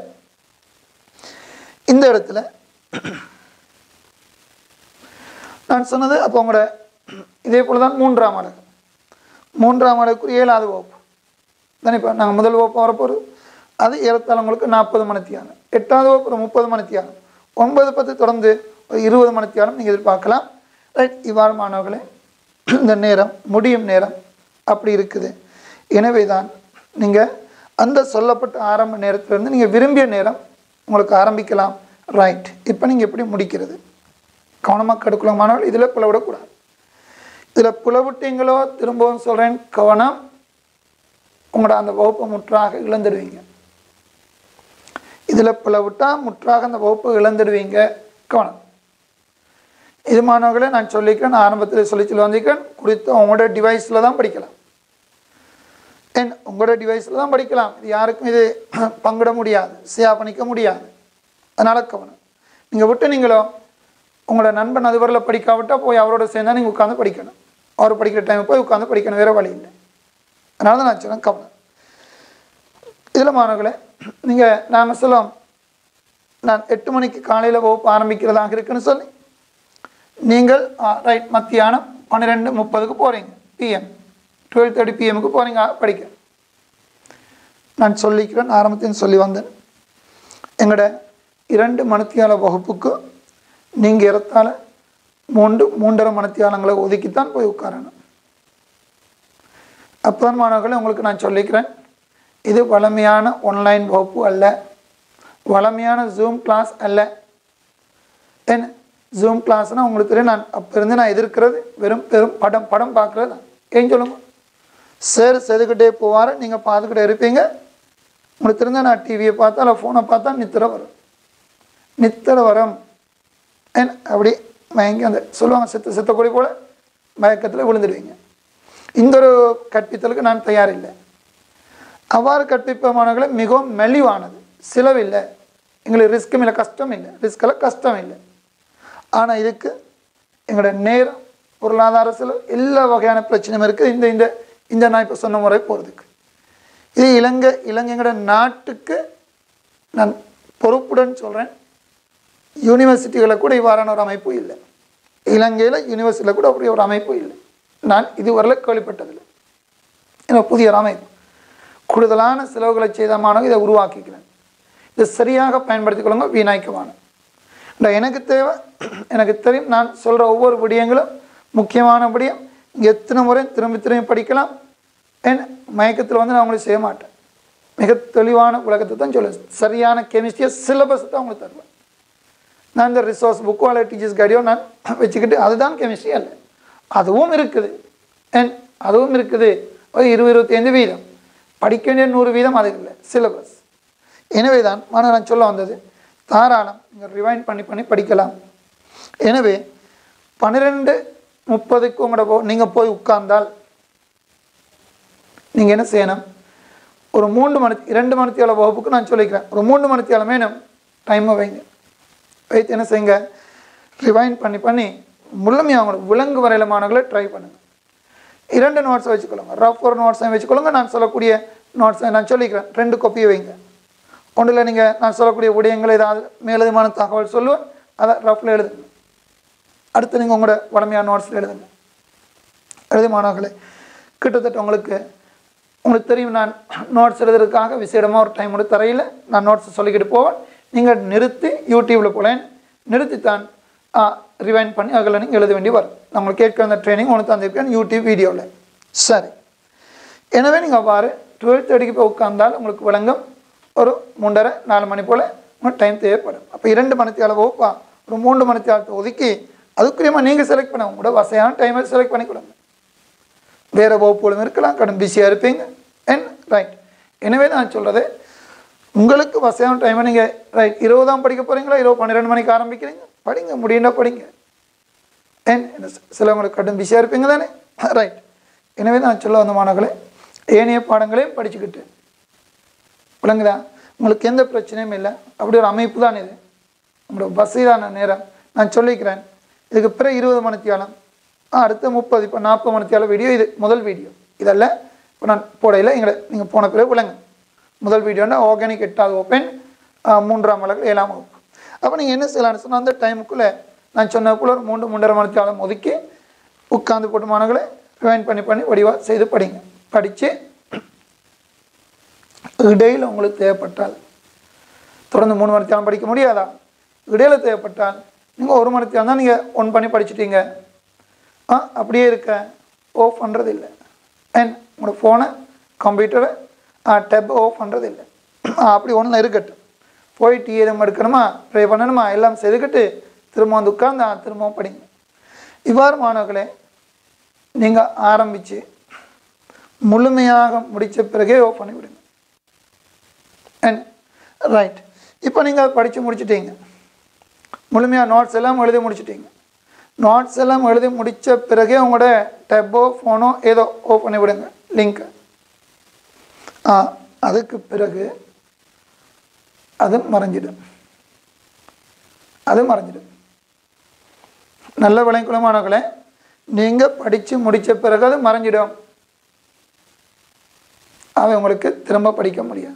இந்த இடத்துல நான் சொன்னது அப்போ உங்களோட இதே போல் தான் மூன்றாம் அழகு மூன்றாம் அழகுக்கு ஏழாவது வகுப்பு தானே இப்போ நாங்கள் முதல் வகுப்பு வரப்போகிறது அது ஏறத்தாழ உங்களுக்கு நாற்பது மணித்தியானம் எட்டாவது வகுப்பு ஒரு முப்பது மணித்தியானம் ஒன்பது பத்து தொடர்ந்து ஒரு இருபது மணித்தியானம் நீங்கள் எதிர்பார்க்கலாம் ரைட் இவ்வாறு மாணவர்களே இந்த நேரம் முடியும் நேரம் அப்படி இருக்குது எனவே தான் நீங்கள் அந்த சொல்லப்பட்ட ஆரம்ப நேரத்திலிருந்து நீங்கள் விரும்பிய நேரம் உங்களுக்கு ஆரம்பிக்கலாம் ரைட் இப்போ நீங்கள் எப்படி முடிக்கிறது கவனமாக கெடுக்கலாம் மாணவர்கள் இதில் பிளவிடக்கூடாது இதில் பிளவிட்டீங்களோ திரும்பவும் சொல்கிறேன் கவனம் உங்களோட அந்த வகுப்பை முற்றாக இழந்துடுவீங்க இதில் பிளவிட்டா முற்றாக அந்த வகுப்பை இழந்துடுவீங்க கவனம் இது மாணவர்களை நான் சொல்லிக்கிறேன் நான் ஆரம்பத்தில் சொல்லி சொல்லி வந்திருக்கேன் குறித்து உங்களோட டிவைஸில் தான் படிக்கலாம் ஏன் உங்களோட டிவைஸில் தான் படிக்கலாம் இது யாருக்கும் இது பங்கிட முடியாது ஷேர் பண்ணிக்க முடியாது அதனால் கவனம் நீங்கள் விட்டு நீங்களோ உங்களோட நண்பன் அதுவரையில் படிக்காவிட்டா போய் அவரோட சேர்ந்தா நீங்கள் உட்காந்து படிக்கணும் அவர் படிக்கிற டைம் போய் உட்காந்து படிக்கணும் வேறு வழி இல்லை அதனால தான் நான் சொன்னேன் கவலை இதில் மாணவர்களே நீங்கள் நாம் சொல்லுவோம் நான் எட்டு மணிக்கு காலையில் வகுப்பு ஆரம்பிக்கிறதாக இருக்குன்னு சொல்லி நீங்கள் ரைட் மத்தியானம் பன்னிரெண்டு முப்பதுக்கு போகிறீங்க பிஎம் டுவெல் தேர்ட்டி பிஎம்க்கு போகிறீங்க படிக்க நான் சொல்லிக்கிறேன் ஆரம்பத்தில் சொல்லி வந்தேன் எங்களோட இரண்டு மணித்தியால வகுப்புக்கு நீங்கள் இடத்தால மூன்று மூன்றரை மணித்தியாலங்களை ஒதுக்கித்தான் போய் உட்காரணும் அப்பதான் மாணவர்களே உங்களுக்கு நான் சொல்லிக்கிறேன் இது வளமையான ஆன்லைன் வகுப்பு அல்ல வளமையான ஜூம் கிளாஸ் அல்ல என்ன ஜூம் கிளாஸ்னால் உங்களுக்கு தெரியும் நான் அப்போ இருந்து நான் எதிர்க்கிறது வெறும் பெரும் படம் படம் பார்க்குறது தான் ஏன் சொல்லுங்க சார் செதுக்கிட்டே போவார் நீங்கள் பார்த்துக்கிட்டே இருப்பீங்க உங்களுக்கு தெரிஞ்ச நான் டிவியை பார்த்தா இல்லை ஃபோனை பார்த்தா நித்திர வரும் நித்திர வரம் ஏன் அப்படி மயங்கி அந்த சொல்லுவாங்க செத்த செத்த கொடி போல மயக்கத்தில் விழுந்துடுவீங்க இந்த ஒரு கற்பித்தலுக்கு நான் தயாரில்லை அவ்வாறு கற்பிப்பமானவர்களை மிகவும் மெலிவானது செலவில்லை எங்களுக்கு ரிஸ்க்கும் இல்லை கஷ்டம் இல்லை ரிஸ்கெல்லாம் கஷ்டம் இல்லை ஆனால் இதுக்கு எங்களோட நேரம் பொருளாதார செலவு எல்லா வகையான பிரச்சனையும் இருக்குது இந்த இந்த இந்த நான் இப்போ சொன்ன முறை போகிறதுக்கு இது இலங்கை இலங்கைங்களோட நாட்டுக்கு நான் பொறுப்புடன் சொல்கிறேன் யூனிவர்சிட்டிகளில் கூட இவ்வாறான ஒரு அமைப்பு இல்லை இலங்கையில் யூனிவர்சிட்டியில் கூட அப்படி ஒரு அமைப்பு இல்லை நான் இதுவரையில் கேள்விப்பட்டதில்லை ஏன்னா புதிய ஒரு அமைப்பு கூடுதலான செலவுகளை செய்த மாணவர்கள் இதை உருவாக்கிக்கிறேன் இதை சரியாக பயன்படுத்திக் கொள்ளுங்க வீணாய்க்கமான இந்த எனக்கு தேவை எனக்கு தெரியும் நான் சொல்கிற ஒவ்வொரு விடயங்களும் முக்கியமான விடயம் இங்கே எத்தனை முறை திரும்பி திரும்பி படிக்கலாம் ஏன் மயக்கத்தில் வந்து நான் உங்களுக்கு செய்ய மாட்டேன் மிக தெளிவான உலகத்தை தான் சொல்லுவேன் சரியான கெமிஸ்ட்ரியை சிலபஸ் தான் உங்களுக்கு தருவேன் நான் இந்த ரிசோர்ஸ் புக்கோ அல்ல டீச்சர்ஸ் கைடியோ நான் வச்சுக்கிட்டு அதுதான் கெமிஸ்ட்ரி அல்ல அதுவும் இருக்குது ஏன் அதுவும் இருக்குது ஒரு இருபது இருபத்தைந்து வீதம் படிக்க வேண்டிய நூறு வீதம் அது இல்லை சிலபஸ் எனவே தான் ஆனால் நான் சொல்ல வந்தது தாராளம் நீங்கள் ரிவைண்ட் பண்ணி பண்ணி படிக்கலாம் எனவே பன்னிரெண்டு முப்பதுக்கு உங்களோட நீங்கள் போய் உட்கார்ந்தால் நீங்கள் என்ன செய்யணும் ஒரு மூன்று மணி இரண்டு மணித்தியால வகுப்புக்கு நான் சொல்லிக்கிறேன் ஒரு மூன்று மணித்தியாலம் வேணும் டைமை வைங்க வைத்து என்ன செய்யுங்க ரிவைண்ட் பண்ணி பண்ணி முழுமையாக அவங்களோட விலங்கு வரையில மாணவர்களை ட்ரை பண்ணுங்கள் இரண்டு நோட்ஸை வச்சுக்கொள்ளுங்க ரஃப் ஒரு நோட்ஸையும் வச்சுக்கொள்ளுங்க நான் சொல்லக்கூடிய நோட்ஸை நான் சொல்லிக்கிறேன் ரெண்டு கொப்பியை வைங்க ஒன்றில் நீங்கள் நான் சொல்லக்கூடிய விடயங்கள் ஏதாவது மேலதிகமான தகவல் சொல்லுவேன் அதை ரஃப்பில் எழுதுங்க அடுத்து நீங்கள் உங்களோட வளமையான நோட்ஸில் எழுதுங்க எழுதி மாணவர்களே கிட்டத்தட்ட உங்களுக்கு உங்களுக்கு தெரியும் நான் நோட்ஸ் எழுதுறதுக்காக விசேடமாக ஒரு டைம் கூட தரையில் நான் நோட்ஸ் சொல்லிக்கிட்டு போவேன் நீங்கள் நிறுத்தி யூடியூப்பில் போலேன் நிறுத்தித்தான் ரிவைண்ட் பண்ணி அதில் நீங்கள் எழுத வேண்டி வரும் நான் உங்களுக்கு கேட்க அந்த ட்ரைனிங் ஒன்று தந்திருக்கேன் யூடியூப் வீடியோவில் சரி எனவே நீங்கள் அவ்வாறு டுவெல்த் தேர்ட்டிக்கு போய் உட்கார்ந்தால் உங்களுக்கு விளங்கும் ஒரு மூன்றரை நாலு மணி போல் உங்களுக்கு டைம் தேவைப்படும் அப்போ இரண்டு மணித்தியால வகுப்பா ஒரு மூன்று மணித்தியாலத்தை ஒதுக்கி அதுக்குரியமாக நீங்கள் செலக்ட் பண்ண உங்களோட வசதியான டைமை செலக்ட் பண்ணி கொடுங்க வேறு வகுப்புகளும் இருக்கலாம் கடும் பிஸியாக இருப்பீங்க அண்ட் ரைட் எனவே நான் சொல்கிறது உங்களுக்கு வசதியான டைமை நீங்கள் ரைட் இருபதாம் படிக்க போகிறீங்களா இருபது பன்னிரெண்டு மணிக்கு ஆரம்பிக்கிறீங்க படிங்க முடியும்னா படிங்க ஏன் என்ன சி- சிலவங்களுக்கு கடும் பிஸியாக இருப்பீங்க தானே ரைட் எனவே நான் சொல்ல வந்த மாணவர்களே ஏனைய பாடங்களையும் படிச்சுக்கிட்டு விளங்குதா உங்களுக்கு எந்த பிரச்சனையும் இல்லை அப்படி ஒரு அமைப்பு தான் இது உங்களோட வசதியான நேரம் நான் சொல்லிக்கிறேன் இதுக்கு பிறகு இருபது மணித்தியாலம் அடுத்த முப்பது இப்போ நாற்பது மணித்தியாலம் வீடியோ இது முதல் வீடியோ இதெல்லாம் இப்போ நான் போடையில் எங்களை நீங்கள் போன பிறகு விளங்க முதல் வீடியோன்னா ஆர்கானிக் எட்டாவது ஓப்பன் மூன்றாம் வழக்கு ஏழாம் வகுப்பு அப்போ நீங்கள் என்ன செய்யலாம்னு சொன்னால் அந்த டைமுக்குள்ளே நான் சொன்னக்குள்ள ஒரு மூன்று மூன்றரை மணித்தியாலம் ஒதுக்கி உட்கார்ந்து போட்டு மாணவர்களை ரிவைண்ட் பண்ணி பண்ணி வடிவாக செய்து படிங்க படித்து இடையில் உங்களுக்கு தேவைப்பட்டால் தொடர்ந்து மூணு மணி நேரம் படிக்க முடியாதா இடையில தேவைப்பட்டால் நீங்கள் ஒரு மணி நேரம் தான் நீங்கள் ஒன் பண்ணி படிச்சிட்டீங்க ஆ அப்படியே இருக்க ஆஃப் பண்ணுறது இல்லை அண்ட் உங்களோட ஃபோனை கம்ப்யூட்டரை டெப் ஆஃப் பண்ணுறது இல்லை அப்படி ஒன்றில் இருக்கட்டும் போய் டீ எதுவும் எடுக்கணுமா ப்ரே பண்ணணுமா எல்லாம் செதுக்கிட்டு திரும்ப வந்து உட்கார்ந்து ஆ, திரும்பவும் படிங்க இவ்வாறு மாணவர்களே நீங்கள் ஆரம்பித்து முழுமையாக முடித்த பிறகே ஆஃப் பண்ணி விடுங்க அண்ட் ரைட் இப்போ நீங்கள் படித்து முடிச்சிட்டீங்க முழுமையாக நோட்ஸ் எல்லாம் எழுதி முடிச்சிட்டீங்க நோட்ஸ் எல்லாம் எழுதி முடித்த பிறகே உங்களோட டெப்போ ஃபோனோ ஏதோ ஓப்பன் பண்ணி விடுங்க லிங்க்கு ஆ அதுக்கு பிறகு அது மறைஞ்சிடும் அது மறைஞ்சிடும் நல்ல விளைக்குளமானவர்களே நீங்கள் படித்து முடித்த பிறகு அது மறைஞ்சிடும் அவை உங்களுக்கு திரும்ப படிக்க முடியாது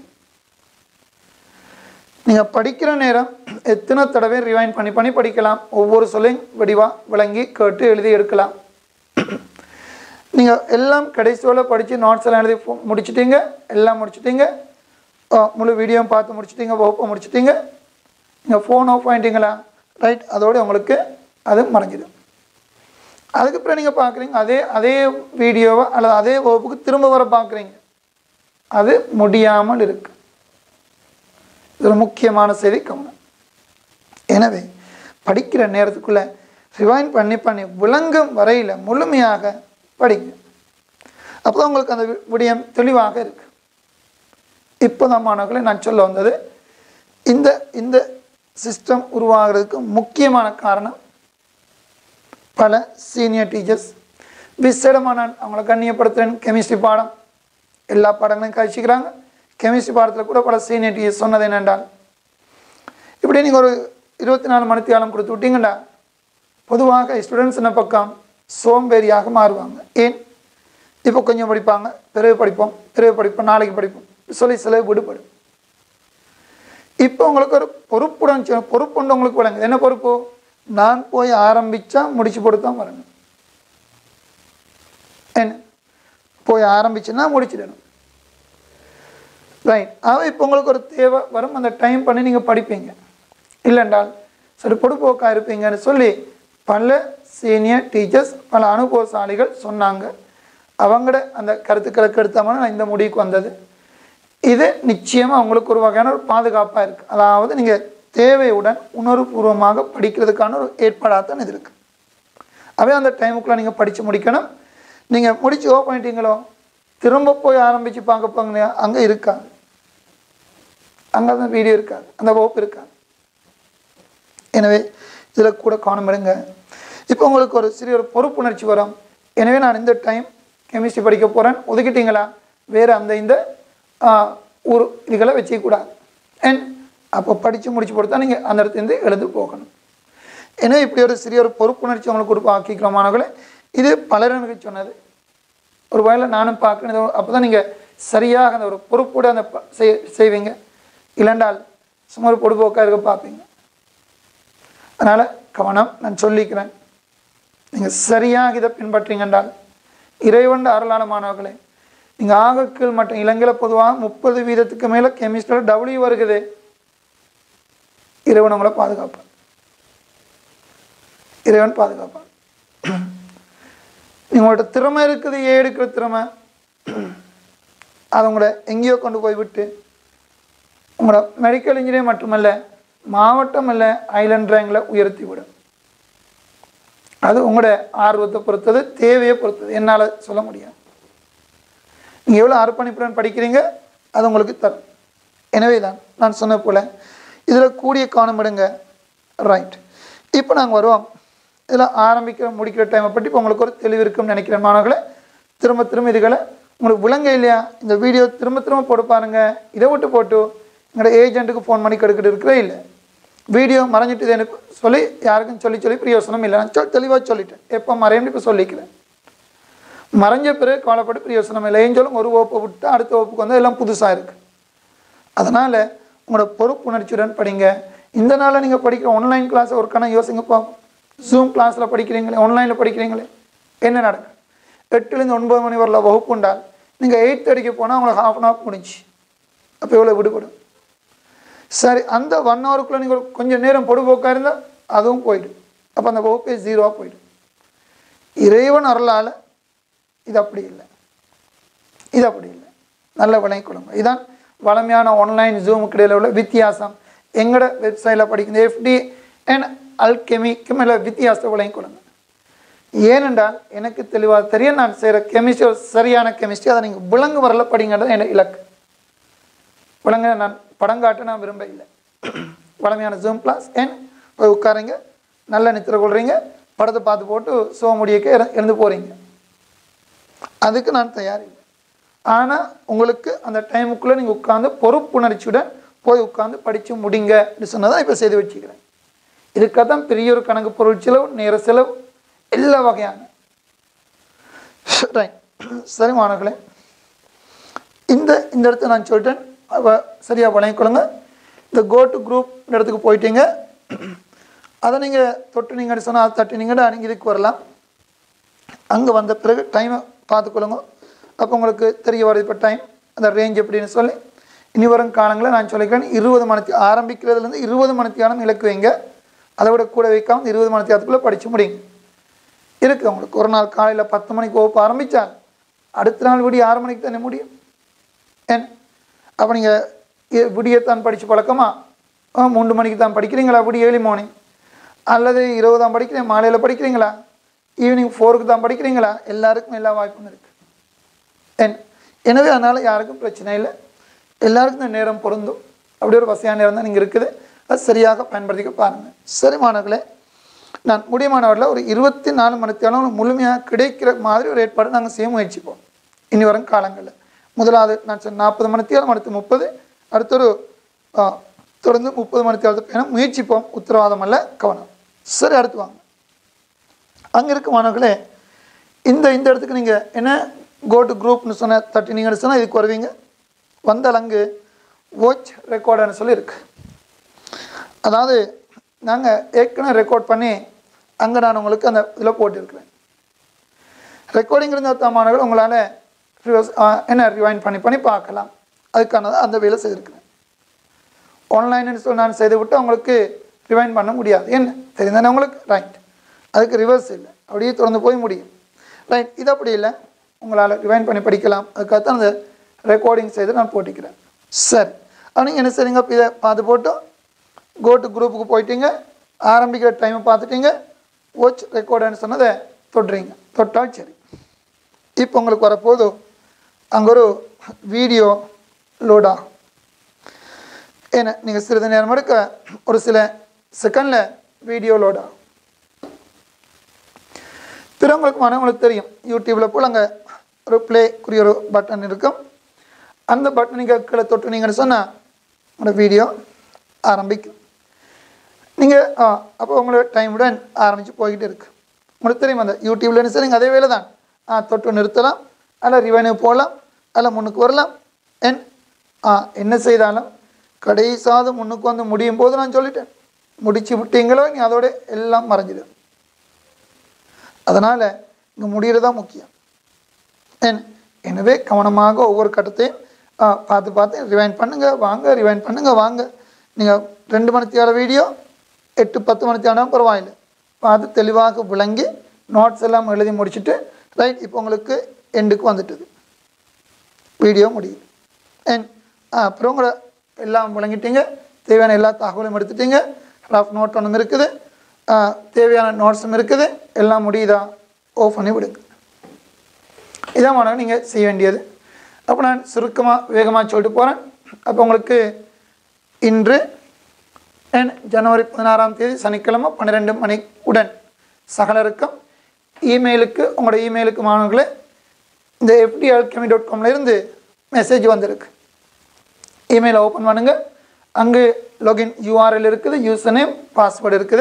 நீங்கள் படிக்கிற நேரம் எத்தனை தடவை ரிவைன் பண்ணி பண்ணி படிக்கலாம் ஒவ்வொரு சொல்லையும் வடிவாக விளங்கி கேட்டு எழுதி எடுக்கலாம் நீங்கள் எல்லாம் கடைசியில் படித்து நோட்ஸ் எல்லாம் எழுதி ஃபோ- முடிச்சிட்டீங்க எல்லாம் முடிச்சிட்டீங்க ஆ, முழு வீடியோவும் பார்த்து முடிச்சிட்டீங்க வகுப்பை முடிச்சிட்டீங்க நீங்கள் ஃபோன் ஆஃப் பண்ணிட்டீங்களா ரைட் அதோடு உங்களுக்கு அது மறைஞ்சிடும் அதுக்கப்புறம் நீங்கள் பார்க்குறீங்க அதே அதே வீடியோவை அல்லது அதே வகுப்புக்கு திரும்ப வர பார்க்குறீங்க அது முடியாமல் இருக்கு இது ஒரு முக்கியமான செய்தி கவனம் எனவே படிக்கிற நேரத்துக்குள்ளே ரிவைன் பண்ணி பண்ணி விளங்கும் வரையில் முழுமையாக படிங்க அப்போ தான் உங்களுக்கு அந்த வி- விடயம் தெளிவாக இருக்கு இப்போ தான் மாணவர்களை நான் சொல்ல வந்தது இந்த இந்த சிஸ்டம் உருவாகிறதுக்கு முக்கியமான காரணம் பல சீனியர் டீச்சர்ஸ் விசேடமாக நான் அவங்கள கண்ணியப்படுத்துகிறேன் கெமிஸ்ட்ரி பாடம் எல்லா பாடங்களையும் கழிச்சிக்கிறாங்க கெமிஸ்ட்ரி பாடத்தில் கூட பல சீனியர் டீச்சர்ஸ் சொன்னது என்னென்றால் இப்படி நீங்கள் ஒரு இருபத்தி நாலு மணி காலம் கொடுத்து விட்டீங்கடா பொதுவாக ஸ்டூடெண்ட்ஸ் என்ன பக்கம் சோம்பேறியாக மாறுவாங்க ஏன் இப்போ கொஞ்சம் படிப்பாங்க பிறகு படிப்போம் பிறகு படிப்போம் நாளைக்கு படிப்போம் சொல்லி சில விடுபடும் இப்போ உங்களுக்கு ஒரு பொறுப்புடன் சொ- பொறுப்புண்டு உங்களுக்கு விளங்குது என்ன பொறுப்பு நான் போய் ஆரம்பித்தா முடிச்சு போட்டு தான் வரணும் என்ன போய் ஆரம்பிச்சுன்னா முடிச்சிடணும் ரைட் அவன் இப்போ உங்களுக்கு ஒரு தேவை வரும் அந்த டைம் பண்ணி நீங்கள் படிப்பீங்க இல்லைன்றால் சரி பொடுப்போக்காக இருப்பீங்கன்னு சொல்லி பல சீனியர் டீச்சர்ஸ் பல அனுபவசாலிகள் சொன்னாங்க அவங்களோட அந்த கருத்துக்களுக்கு எடுத்தாமல் நான் இந்த முடிவுக்கு வந்தது இது நிச்சயமாக உங்களுக்கு ஒரு வகையான ஒரு பாதுகாப்பாக இருக்குது அதாவது நீங்கள் தேவையுடன் உணர்வுபூர்வமாக படிக்கிறதுக்கான ஒரு ஏற்பாடாக தான் இது இருக்குது அவே அந்த டைமுக்குள்ளே நீங்கள் படித்து முடிக்கணும் நீங்கள் முடிச்சு ஓ பண்ணிட்டீங்களோ திரும்ப போய் ஆரம்பித்து பார்க்க போங்க அங்கே இருக்காது அங்கே அந்த வீடியோ இருக்காது அந்த வகுப்பு இருக்காது எனவே இதில் கூட கவனம் எடுங்க இப்போ உங்களுக்கு ஒரு சிறிய ஒரு பொறுப்புணர்ச்சி வரும் எனவே நான் இந்த டைம் கெமிஸ்ட்ரி படிக்க போகிறேன் ஒதுக்கிட்டீங்களா வேறு அந்த இந்த ஆ, ஒரு இதுகளை வச்சுக்கூடாது அண்ட் அப்போ படித்து முடிச்சு கொடுத்தா நீங்கள் அந்த இடத்துலேருந்து எழுந்து போகணும் எனவே இப்படி ஒரு சிறிய ஒரு பொறுப்புணர்ச்சி உங்களுக்கு கொடுப்ப ஆக்கிக்கிறோமானவர்களே இது பலர் எனக்கு சொன்னது ஒரு வகையில் நானும் பார்க்கணும் அப்போ தான் நீங்கள் சரியாக அந்த ஒரு பொறுப்போடு அந்த ப- செய் செய்வீங்க இல்லைண்டால் சும்மா ஒரு பொடுபோக்காக இருக்க பார்ப்பீங்க அதனால் கவனம் நான் சொல்லிக்கிறேன் நீங்கள் சரியாக இதை பின்பற்றீங்க என்றால் இறைவன் அருளான மாணவர்களே நீங்கள் ஆகக்கீழ் மற்றும் இலங்கையில் பொதுவாக முப்பது வீதத்துக்கு மேலே கெமிஸ்ட்ரியில் டபிள்யூ வருகுது இறைவன் உங்களை பாதுகாப்பான் இறைவன் பாதுகாப்பான் உங்கள்ட்ட திறமை இருக்குது ஏன் எடுக்கிற திறமை அதை உங்களை எங்கேயோ கொண்டு போய் விட்டு உங்களோட மெடிக்கல் இன்ஜினியர் மட்டுமல்ல மாவட்டம் அல்ல ஐலண்ட் ரேங்கில் உயர்த்தி விடும் அது உங்களோட ஆர்வத்தை பொறுத்தது தேவையை பொறுத்தது என்னால் சொல்ல முடியாது நீங்கள் எவ்வளோ அர்ப்பணிப்புடன் படிக்கிறீங்க அது உங்களுக்கு தரும் எனவே தான் நான் சொன்ன போல் இதில் கூடிய காணமிடுங்க ரைட் இப்போ நாங்கள் வருவோம் இதில் ஆரம்பிக்கிற முடிக்கிற டைமை பற்றி இப்போ உங்களுக்கு ஒரு தெளிவு இருக்கும்னு நினைக்கிறேன் மாணவர்களே திரும்ப திரும்ப இதுகளை உங்களுக்கு விளங்க இல்லையா இந்த வீடியோ திரும்ப திரும்ப போட்டு பாருங்க இதை விட்டு போட்டு எங்களோட ஏஜென்ட்டுக்கு ஃபோன் பண்ணி கெடுக்கிட்டு இருக்கிறே இல்லை வீடியோ மறைஞ்சிட்டு எனக்கு சொல்லி யாருக்கும் சொல்லி சொல்லி பிரயோசனம் இல்லை நான் சொல் தெளிவாக சொல்லிட்டேன் எப்போ மறையன்னு இப்போ சொல்லிக்கிறேன் மறைஞ்ச பிறகு கவலைப்பட்டு பிரயோசனம் இல்லை ஏன் சொல்லுங்க ஒரு வகுப்பை விட்டு அடுத்த வகுப்புக்கு வந்து எல்லாம் புதுசாக இருக்குது அதனால் உங்களோட பொறுப்புணர்ச்சியுடன் படிங்க இந்த நாளில் நீங்கள் படிக்கிற ஆன்லைன் கிளாஸ் ஒரு கணம் யோசிங்க பார்ப்போம் ஜூம் கிளாஸில் படிக்கிறீங்களே ஆன்லைனில் படிக்கிறீங்களே என்ன நடக்கும் எட்டுலேருந்து ஒன்பது மணி வரல வகுப்பு உண்டால் நீங்கள் எயிட் தேர்ட்டிக்கு போனால் உங்களுக்கு ஹாஃப் அன் ஹவர் முடிஞ்சு அப்போ எவ்வளோ விடுபடும் சரி அந்த ஒன் ஹவருக்குள்ளே நீங்கள் கொஞ்சம் நேரம் பொடுபோக்காக இருந்தால் அதுவும் போயிடும் அப்போ அந்த வகுப்பே ஜீரோவாக போயிடும் இறைவன் அருளால் இது அப்படி இல்லை இது அப்படி இல்லை நல்ல விளங்கி கொடுங்க இதான் வளமையான ஆன்லைன் ஜூமுக்கு இடையில உள்ள வித்தியாசம் எங்களோட வெப்சைட்டில் படிக்கிற எஃப்டி அண்ட் அல்கெமிக்கும் உள்ள வித்தியாசத்தை விளங்கி கொடுங்க ஏனென்றால் எனக்கு தெளிவாக தெரியும் நான் செய்கிற கெமிஸ்ட்ரி ஒரு சரியான கெமிஸ்ட்ரி அதை நீங்கள் விலங்கு வரல படிங்கிறது என் இலக்கு விலங்க நான் படம் காட்ட நான் விரும்ப இல்லை வளமையான ஜூம் கிளாஸ் ஏன் போய் உட்காருங்க நல்ல நித்திர கொள்றீங்க படத்தை பார்த்து போட்டு சோ முடியக்க எழுந்து போகிறீங்க அதுக்கு நான் தயார் இல்லை ஆனால் உங்களுக்கு அந்த டைமுக்குள்ளே நீங்கள் உட்காந்து பொறுப்புணர்ச்சியுடன் போய் உட்காந்து படித்து முடிங்க சொன்னதான் இப்போ செய்து வச்சுக்கிறேன் இதுக்காக தான் பெரிய ஒரு கணக்கு பொருள் செலவு நேர செலவு எல்லா வகையான ரைட் சரி மாணவர்களே இந்த இந்த இடத்த நான் சொல்லிட்டேன் அவ சரியாக வழங்கிக்கொள்ளுங்க இந்த கோ டு குரூப் இடத்துக்கு போயிட்டீங்க அதை நீங்கள் தொட்டு நீங்கள் சொன்னால் தட்டினீங்கன்னா நீங்கள் இதுக்கு வரலாம் அங்கே வந்த பிறகு டைமை பார்த்துக்கொள்ளுங்க அப்போ உங்களுக்கு தெரிய வருது இப்போ டைம் அந்த ரேஞ்ச் எப்படின்னு சொல்லி இனி வரும் காலங்களில் நான் சொல்லிக்கிறேன் இருபது மணித்தி ஆரம்பிக்கிறதுலேருந்து இருபது மணித்தியாலம் இலக்கு வைங்க அதை விட கூட வைக்காமல் இருபது மணித்தியாலத்துக்குள்ளே படித்து முடியுங்க இருக்குது உங்களுக்கு ஒரு நாள் காலையில் பத்து மணிக்கு வகுப்பு ஆரம்பித்தால் அடுத்த நாள் விடிய ஆறு மணிக்கு தானே முடியும் ஏன் அப்போ நீங்கள் விடியத்தான் படித்து பழக்கமா ஆ, மூன்று மணிக்கு தான் படிக்கிறீங்களா விடிய ஏழு மார்னிங் அல்லது இருபது தான் படிக்கிறேன் மாலையில் படிக்கிறீங்களா ஈவினிங் ஃபோருக்கு தான் படிக்கிறீங்களா எல்லாருக்கும் எல்லா வாய்ப்பும் இருக்குது என் எனவே அதனால் யாருக்கும் பிரச்சனை இல்லை எல்லாருக்கும் இந்த நேரம் பொருந்தும் அப்படி ஒரு வசதியான நேரம் தான் நீங்கள் இருக்குது அது சரியாக பயன்படுத்திக்க பாருங்கள் சரி மாணவர்களே நான் முடியமானவரில் ஒரு இருபத்தி நாலு மணித்தாலும் முழுமையாக கிடைக்கிற மாதிரி ஒரு ஏற்பாடு நாங்கள் செய்ய முயற்சிப்போம் இனி வரும் காலங்களில் முதலாவது நான் சொன்ன நாற்பது மணித்தியாலும் அடுத்து முப்பது அடுத்தொரு ஆ, தொடர்ந்து முப்பது மணித்தியாலத்து பயணம் முயற்சிப்போம் உத்தரவாதம் அல்ல கவனம் சரி அடுத்து வாங்க அங்கே இருக்க மாணவர்களே இந்த இந்த இடத்துக்கு நீங்கள் என்ன கோ டு குரூப்னு சொன்ன தட்டி நீங்கள் சொன்னால் இதுக்கு வருவீங்க வந்தால் அங்கு வாட்ச் ரெக்கார்டுன்னு சொல்லி இருக்கு அதாவது நாங்கள் ஏற்கனவே ரெக்கார்ட் பண்ணி அங்கே நான் உங்களுக்கு அந்த இதில் போட்டிருக்கிறேன் ரெக்கார்டிங் இருந்த மாணவர்கள் உங்களால் ரிவர்ஸ் என்ன ரிவைண்ட் பண்ணி பண்ணி பார்க்கலாம் அதுக்கான அந்த வேலை செய்திருக்கிறேன் ஆன்லைன்னு சொல்லி நான் செய்து விட்டு உங்களுக்கு ரிவைண்ட் பண்ண முடியாது என்ன தெரிந்தானே உங்களுக்கு ரைட் அதுக்கு ரிவர்ஸ் இல்லை அப்படியே தொடர்ந்து போய் முடியும் ரைட் இது அப்படி இல்லை உங்களால் ரிவைண்ட் பண்ணி படிக்கலாம் அதுக்காகத்தான் அந்த ரெக்கார்டிங் செய்து நான் போட்டிக்கிறேன் சரி ஆனால் என்ன செய்றீங்க இப்போ இதை பார்த்து போட்டு கோ டு குரூப்புக்கு போயிட்டீங்க ஆரம்பிக்கிற டைமை பார்த்துட்டீங்க வாட்ச் ரெக்கார்டுன்னு சொன்னதை தொடுறீங்க தொட்டால் சரி இப்போ உங்களுக்கு வரப்போது அங்கே ஒரு வீடியோ லோட் ஆகும் ஏன்னா நீங்கள் சிறிது நேரம் எடுக்க ஒரு சில செகண்டில் வீடியோ லோட் ஆகும் பிற உங்களுக்கு மன உங்களுக்கு தெரியும் யூடியூப்பில் போல் அங்கே ஒரு ப்ளேக்குரிய ஒரு பட்டன் இருக்கும் அந்த பட்டன் நீங்கள் கீழே தொட்டுனீங்கன்னு சொன்னால் உங்களோட வீடியோ ஆரம்பிக்கும் நீங்கள் அப்போ உங்களோட டைமுடன் ஆரம்பித்து போய்கிட்டு இருக்கு உங்களுக்கு தெரியும் அந்த யூடியூப்லன்னு சரி அதே வேலை தான் ஆ தொட்டு நிறுத்தலாம் அல்ல ரிவன்யூ போகலாம் அல்ல முன்னுக்கு வரலாம் என் ஆ என்ன செய்தாலும் கடைசாவது முன்னுக்கு வந்து முடியும் போது நான் சொல்லிட்டேன் முடிச்சு விட்டீங்களோ நீ அதோட எல்லாம் மறைஞ்சிடும் அதனால் இங்கே முடிகிறது தான் முக்கியம் என் எனவே கவனமாக ஒவ்வொரு கட்டத்தையும் ஆ, பார்த்து பார்த்து ரிவைண்ட் பண்ணுங்கள் வாங்க ரிவைண்ட் பண்ணுங்கள் வாங்க நீங்கள் ரெண்டு மணித்தியால வீடியோ எட்டு பத்து மணித்தியாலும் பரவாயில்லை பார்த்து தெளிவாக விளங்கி நோட்ஸ் எல்லாம் எழுதி முடிச்சுட்டு ரைட் இப்போ உங்களுக்கு எண்டுக்கு வந்துட்டுது வீடியோ முடியுது அண்ட் அப்புறம் உங்களை எல்லாம் விளங்கிட்டீங்க தேவையான எல்லா தகவலும் எடுத்துட்டீங்க ரஃப் நோட் ஒன்றும் இருக்குது ஆ, தேவையான நோட்ஸும் இருக்குது எல்லாம் முடியுதா ஓஃப் பண்ணி விடுங்க இதான் மாணவன் நீங்கள் செய்ய வேண்டியது அப்போ நான் சுருக்கமாக வேகமாக சொல்லிட்டு போகிறேன் அப்போ உங்களுக்கு இன்று and ஜனவரி பதினாறாம் தேதி சனிக்கிழமை பன்னிரெண்டு மணி உடன் சகலருக்கும் இமெயிலுக்கு உங்களோட இமெயிலுக்கு மாணவர்களே இந்த எஃப்டி அல்கமி டாட் காம்ல இருந்து மெசேஜ் வந்திருக்கு இமெயில் ஓப்பன் பண்ணுங்க அங்கு லாகின் யூஆர்எல் இருக்குது யூசர் நேம் பாஸ்வேர்டு இருக்குது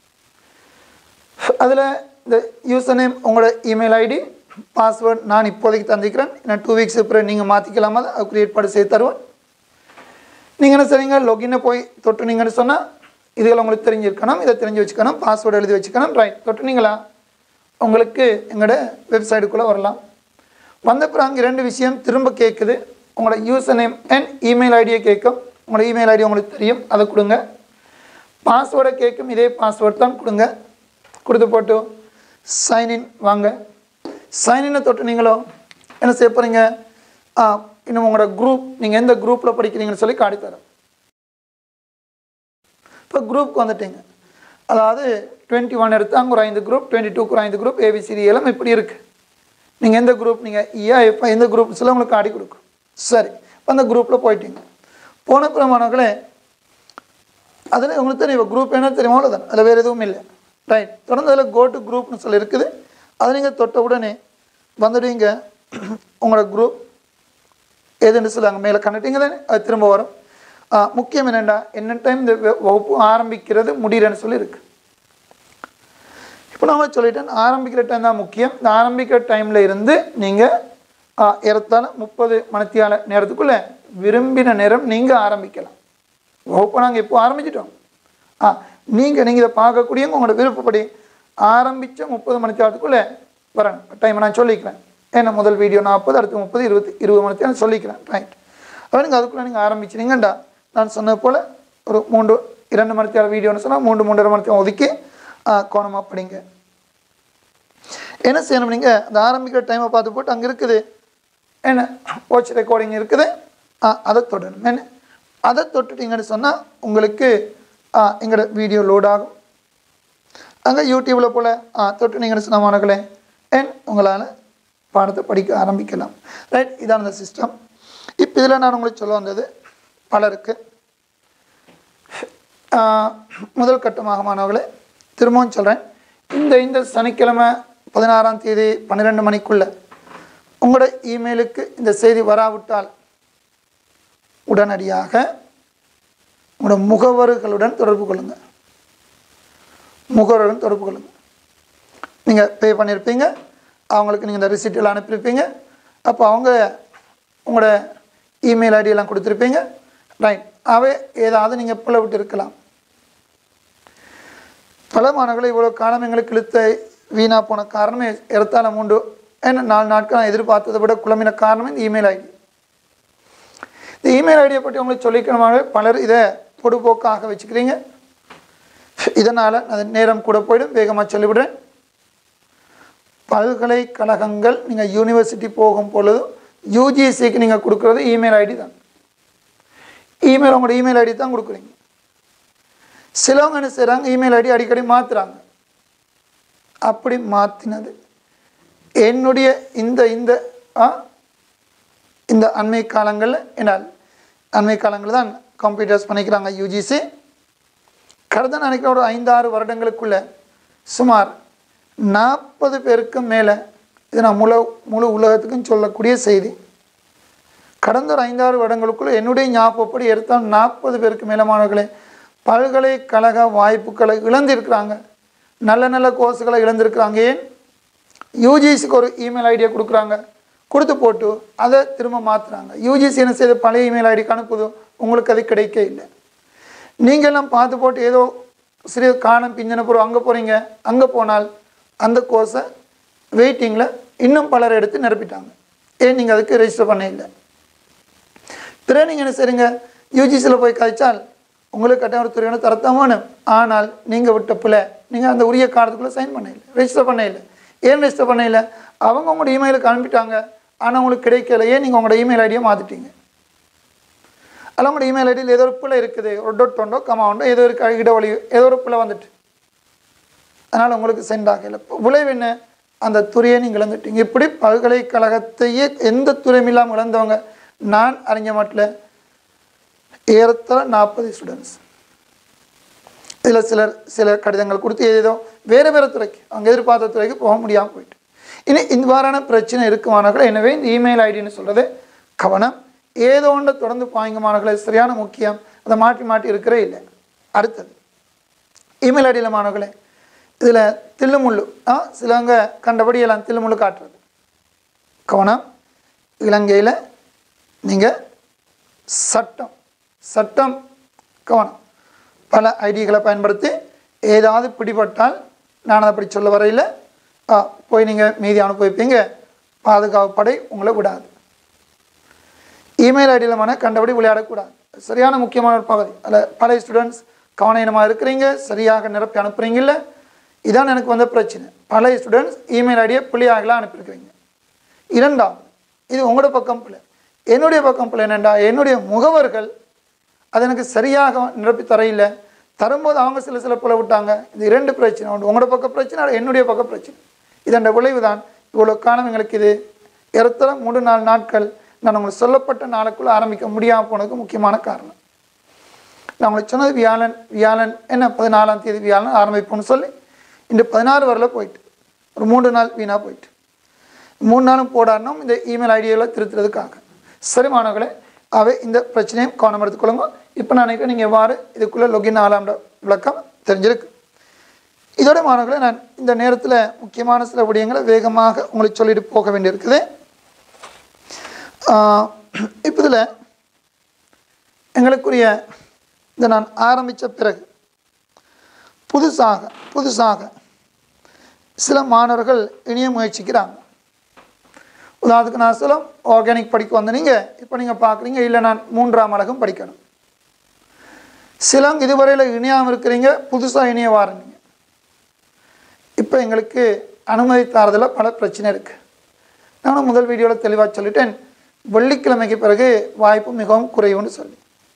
அதில் இந்த யூசர் நேம் உங்களோட இமெயில் ஐடி பாஸ்வேர்டு நான் இப்போதைக்கு தந்திக்கிறேன் நான் டூ வீக்ஸ் அப்புறம் நீங்கள் மாற்றிக்கலாமா அதை அதுக்கு ஏற்பாடு செய்து தருவேன் நீங்கள் என்ன செய்றீங்க லொகினை போய் தொட்டுனீங்கன்னு சொன்னால் இதுகள் உங்களுக்கு தெரிஞ்சிருக்கணும் இதை தெரிஞ்சு வச்சுக்கணும் பாஸ்வேர்டு எழுதி வச்சுக்கணும் ரைட் தொட்டுனீங்களா உங்களுக்கு எங்களோட வெப்சைட்டுக்குள்ளே வரலாம் வந்த பிறகு அங்கே ரெண்டு விஷயம் திரும்ப கேட்குது உங்களோட யூசர் நேம் அண்ட் இமெயில் ஐடியை கேட்கும் உங்களோட இமெயில் ஐடி உங்களுக்கு தெரியும் அதை கொடுங்க பாஸ்வேர்டை கேட்கும் இதே பாஸ்வேர்ட் தான் கொடுங்க கொடுத்து போட்டு சைன்இன் வாங்க சைன்இனை தொட்டு நீங்களோ என்ன செய்ய போகிறீங்க ஆ இன்னும் உங்களோட குரூப் நீங்கள் எந்த குரூப்பில் படிக்கிறீங்கன்னு சொல்லி காட்டி தரோம் இப்போ குரூப்க்கு வந்துட்டீங்க அதாவது டுவெண்ட்டி ஒன் எடுத்து அங்கே ஒரு ஐந்து குரூப் டுவெண்ட்டி டூக்கு ஒரு ஐந்து குரூப் ஏபிசிடி எல்லாம் இப்படி இருக்குது நீங்கள் எந்த குரூப் நீங்கள் இயா எப்போ எந்த குரூப் சொல்ல உங்களுக்கு காட்டி கொடுக்கும் சரி இப்போ அந்த குரூப்பில் போயிட்டீங்க போன பிரமாணங்களே அதில் உங்களுக்கு தெரியும் குரூப் என்ன தெரியுமா அவ்வளோதான் அதில் வேறு எதுவும் இல்லை ரைட் தொடர்ந்து அதில் கோ டு குரூப்னு சொல்லி இருக்குது அதை நீங்கள் தொட்ட உடனே வந்துடுவீங்க உங்களோட குரூப் எதுன்னு சொல்லுவாங்க மேலே கண்டுட்டீங்க தானே அது திரும்ப வரும் ஆ, முக்கியம் என்னென்னா என்ன டைம் இந்த வ- வகுப்பு ஆரம்பிக்கிறது முடிகிறேன்னு சொல்லி இருக்கு இப்போ நான் சொல்லிட்டேன் ஆரம்பிக்கிற டைம் தான் முக்கியம் இந்த ஆரம்பிக்கிற டைமில் இருந்து நீங்கள் ஏறத்தாழ முப்பது மணித்தியால நேரத்துக்குள்ளே விரும்பின நேரம் நீங்கள் ஆரம்பிக்கலாம் வகுப்பு நாங்கள் எப்போ ஆரம்பிச்சிட்டோம் ஆ நீங்கள் நீங்கள் இதை பார்க்கக்கூடியவங்க உங்களோட விருப்பப்படி ஆரம்பித்த முப்பது மணித்தியாலத்துக்குள்ளே வரணும் டைம் நான் சொல்லிக்கிறேன் ஏன்னா முதல் வீடியோ நாற்பது அடுத்து முப்பது இருபத்தி இருபது மணித்தியாலம் சொல்லிக்கிறேன் ரைட் அப்போ நீங்கள் அதுக்குள்ளே நீங்கள் ஆரம்பிச்சினீங்கண்டா நான் சொன்னது போல் ஒரு மூன்று இரண்டு மணித்தியால வீடியோன்னு சொன்னால் மூன்று மூன்றரை மணித்தியாலம் ஒதுக்கி கோணமாக படிங்க என்ன செய்யணும் நீங்கள் அந்த ஆரம்பிக்கிற டைமை பார்த்து போட்டு அங்கே இருக்குது என்ன வாட்ச் ரெக்கார்டிங் இருக்குது ஆ, அதை தொடணும் என்ன அதை தொட்டுட்டீங்கன்னு சொன்னால் உங்களுக்கு ஆ, எங்களோட வீடியோ லோட் ஆகும் அங்கே யூடியூப்பில் போல் தொட்டுனீங்கன்னு சொன்ன மாணவர்களே ஏன் உங்களால் பாடத்தை படிக்க ஆரம்பிக்கலாம் ரைட் இதான் அந்த சிஸ்டம் இப்போ இதில் நான் உங்களுக்கு சொல்ல வந்தது பலருக்கு ஆ, முதல் கட்டமாக மாணவர்களே திரும்பவும் சொல்கிறேன் இந்த இந்த சனிக்கிழமை பதினாறாம் தேதி பன்னிரெண்டு மணிக்குள்ள உங்களோட இமெயிலுக்கு இந்த செய்தி வராவிட்டால் உடனடியாக உங்களோட முகவர்களுடன் தொடர்பு கொள்ளுங்கள் முகவருடன் தொடர்பு கொள்ளுங்கள் நீங்கள் பே பண்ணியிருப்பீங்க அவங்களுக்கு நீங்கள் இந்த receipt எல்லாம் அனுப்பியிருப்பீங்க அப்போ அவங்க உங்களோட இமெயில் ஐடியெல்லாம் கொடுத்துருப்பீங்க ரைட் அவை ஏதாவது நீங்கள் பிள்ளை விட்டு இருக்கலாம் பல மாணவர்கள் இவ்வளோ காலம் எங்களுக்கு இழுத்த வீணாக போன காரணமே ஏறத்தாழ மூன்று ஏன்னா நாலு நாட்கள் நான் எதிர்பார்த்ததை விட குழம்பின காரணமே இந்த இமெயில் ஐடி இந்த இமெயில் ஐடியை பற்றி உங்களுக்கு சொல்லிக்கணுமாவே பலர் இதை பொடுபோக்காக வச்சுக்கிறீங்க இதனால் அது நேரம் கூட போயிடும் வேகமாக சொல்லிவிடுறேன் பல்கலைக்கழகங்கள் நீங்கள் யூனிவர்சிட்டி போகும் பொழுது யூஜிசிக்கு நீங்கள் கொடுக்குறது இமெயில் ஐடி தான் இமெயில் உங்களோட இமெயில் ஐடி தான் கொடுக்குறீங்க சிலவங்க என்ன செய்கிறாங்க இமெயில் ஐடி அடிக்கடி மாற்றுறாங்க அப்படி மாற்றினது என்னுடைய இந்த இந்த ஆ, இந்த அண்மை காலங்களில் என்னால் அண்மை காலங்களில் தான் கம்ப்யூட்டர்ஸ் பண்ணிக்கிறாங்க யூஜிசி கடந்த நினைக்கிற ஒரு ஐந்தாறு வருடங்களுக்குள்ள சுமார் நாற்பது பேருக்கு மேலே இது நான் முழு முழு உலகத்துக்கும் சொல்லக்கூடிய செய்தி கடந்த ஒரு ஐந்தாறு வருடங்களுக்குள்ள என்னுடைய ஞாபகப்படி எடுத்தால் நாற்பது பேருக்கு மேலே மாணவர்களே பல்கலைக்கழக வாய்ப்புகளை இழந்திருக்கிறாங்க நல்ல நல்ல கோர்ஸுகளை இழந்திருக்கிறாங்க ஏன் யூஜிசிக்கு ஒரு இமெயில் ஐடியை கொடுக்குறாங்க கொடுத்து போட்டு அதை திரும்ப மாற்றுறாங்க யூஜிசி என்ன செய்து பழைய இமெயில் ஐடிக்கு அனுப்புதோ உங்களுக்கு அது கிடைக்க இல்லை நீங்கள்லாம் பார்த்து போட்டு ஏதோ சிறிய காணம் பிஞ்சன போகிறோம் அங்கே போகிறீங்க அங்கே போனால் அந்த கோர்ஸை வெயிட்டிங்கில் இன்னும் பலர் எடுத்து நிரப்பிட்டாங்க ஏன் நீங்கள் அதுக்கு ரெஜிஸ்டர் பண்ண இல்லை பிறகு நீங்கள் என்ன செய்றீங்க யூஜிசியில் போய் கழிச்சால் உங்களுக்கு கட்டாயம் ஒரு துறையான தரத்தமான ஆனால் நீங்கள் விட்ட பிள்ளை நீங்கள் அந்த உரிய காலத்துக்குள்ளே சைன் பண்ண இல்லை ரெஜிஸ்டர் பண்ண இல்லை ஏன் ரெஜிஸ்டர் பண்ண இல்லை அவங்க உங்களோட இமெயிலுக்கு அனுப்பிட்டாங்க ஆனால் உங்களுக்கு கிடைக்கல ஏன் நீங்கள் உங்களோட இமெயில் ஐடியை மாற்றிட்டீங்க அதில் உங்களோட இமெயில் ஐடியில் ஏதோ ஒரு பிள்ளை இருக்குது ஒரு டொட் ஒன்றோ கமா ஒன்றோ ஏதோ ஒரு க- இடைவெளி ஏதோ ஒரு பிள்ளை வந்துட்டு அதனால் உங்களுக்கு சென்ட் ஆகலை விளைவு என்ன அந்த துறையை நீங்கள் இழந்துட்டீங்க இப்படி பல்கலைக்கழகத்தையே எந்த துறையும் இல்லாமல் இழந்தவங்க நான் அறிஞ்ச மாட்டில் ஏறத்தாழ நாற்பது ஸ்டூடெண்ட்ஸ் இதில் சிலர் சில கடிதங்கள் கொடுத்து ஏதோ வேறு வேறு துறைக்கு அவங்க எதிர்பார்த்த துறைக்கு போக முடியாமல் போயிட்டு இனி இவ்வாறான பிரச்சனை இருக்குமானவர்கள் எனவே இந்த இமெயில் ஐடின்னு சொல்கிறது கவனம் ஏதோ ஒன்று தொடர்ந்து பாய்ங்க மாணவர்களை சரியான முக்கியம் அதை மாற்றி மாட்டி இருக்கிறே இல்லை அடுத்தது இமெயில் ஐடியில் மாணவர்களே இதில் தில்லுமுள்ளு ஆ சிலவங்க கண்டபடி எல்லாம் தில்லுமுள்ளு காட்டுறது கவனம் இலங்கையில் நீங்கள் சட்டம் சட்டம் கவனம் பல ஐடிகளை பயன்படுத்தி ஏதாவது பிடிபட்டால் நான் அதை அப்படி சொல்ல வரையில் ஆ, போய் நீங்கள் மீதி அனுப்பி பாதுகாப்பு படை உங்களை விடாது இமெயில் ஐடியில் மன கண்டபடி விளையாடக்கூடாது சரியான முக்கியமான ஒரு பகுதி அதில் பழைய ஸ்டூடெண்ட்ஸ் கவனமாக இருக்கிறீங்க சரியாக நிரப்பி அனுப்புகிறீங்கல்ல இதான் எனக்கு வந்த பிரச்சனை பழைய ஸ்டூடெண்ட்ஸ் இமெயில் ஐடியை பிள்ளையாகலாம் அனுப்பியிருக்கிறீங்க இரண்டாவது இது உங்களோட பக்கம் பிள்ளை என்னுடைய பக்கம் பிள்ளை என்னண்டா என்னுடைய முகவர்கள் அது எனக்கு சரியாக நிரப்பி தரையில்லை தரும்போது அவங்க சில சில பிள்ளை விட்டாங்க இது இரண்டு பிரச்சனை உண்டு உங்களோட பக்கம் பிரச்சனை அது என்னுடைய பக்கம் பிரச்சனை இதன் விளைவு தான் இவ்வளோ காலம் எங்களுக்கு இது இடத்துல மூணு நாலு நாட்கள் நான் உங்களுக்கு சொல்லப்பட்ட நாளுக்குள்ளே ஆரம்பிக்க முடியாமல் போனதுக்கு முக்கியமான காரணம் நான் உங்களுக்கு சொன்னது வியாழன் வியாழன் என்ன பதினாலாம் தேதி வியாழன் ஆரம்பிப்போம்னு சொல்லி இன்று பதினாறு வரல போயிட்டு ஒரு மூன்று நாள் வீணாக போயிட்டு மூணு நாளும் போடாடணும் இந்த இமெயில் ஐடியாவில் திருத்துறதுக்காக சரி மாணவர்களே அவை இந்த பிரச்சனையும் கவனம் எடுத்துக்கொள்ளுங்க இப்போ நான் நினைக்கிறேன் நீங்கள் எவ்வாறு இதுக்குள்ளே லொகின் ஆகலாம்ன்ற விளக்கம் தெரிஞ்சிருக்கு இதோட மாணவர்களை நான் இந்த நேரத்தில் முக்கியமான சில விடயங்களை வேகமாக உங்களுக்கு சொல்லிட்டு போக வேண்டியிருக்குது இப்போ இதில் எங்களுக்குரிய இந்த நான் ஆரம்பித்த பிறகு புதுசாக புதுசாக சில மாணவர்கள் இணைய முயற்சிக்கிறாங்க உதாரணத்துக்கு நான் சொல்ல ஆர்கானிக் படிக்க வந்த நீங்கள் இப்போ நீங்கள் பார்க்குறீங்க இல்லை நான் மூன்றாம் அழகும் படிக்கணும் சிலவங்க இதுவரையில் இணையாமல் இருக்கிறீங்க புதுசாக இணைய வாரீங்க இப்போ எங்களுக்கு அனுமதி தரதில் பல பிரச்சனை இருக்குது நானும் முதல் வீடியோவில் தெளிவாக சொல்லிட்டேன் வெள்ளிக்கிழமைக்கு பிறகு வாய்ப்பு மிகவும் குறைவுன்னு சொல்லி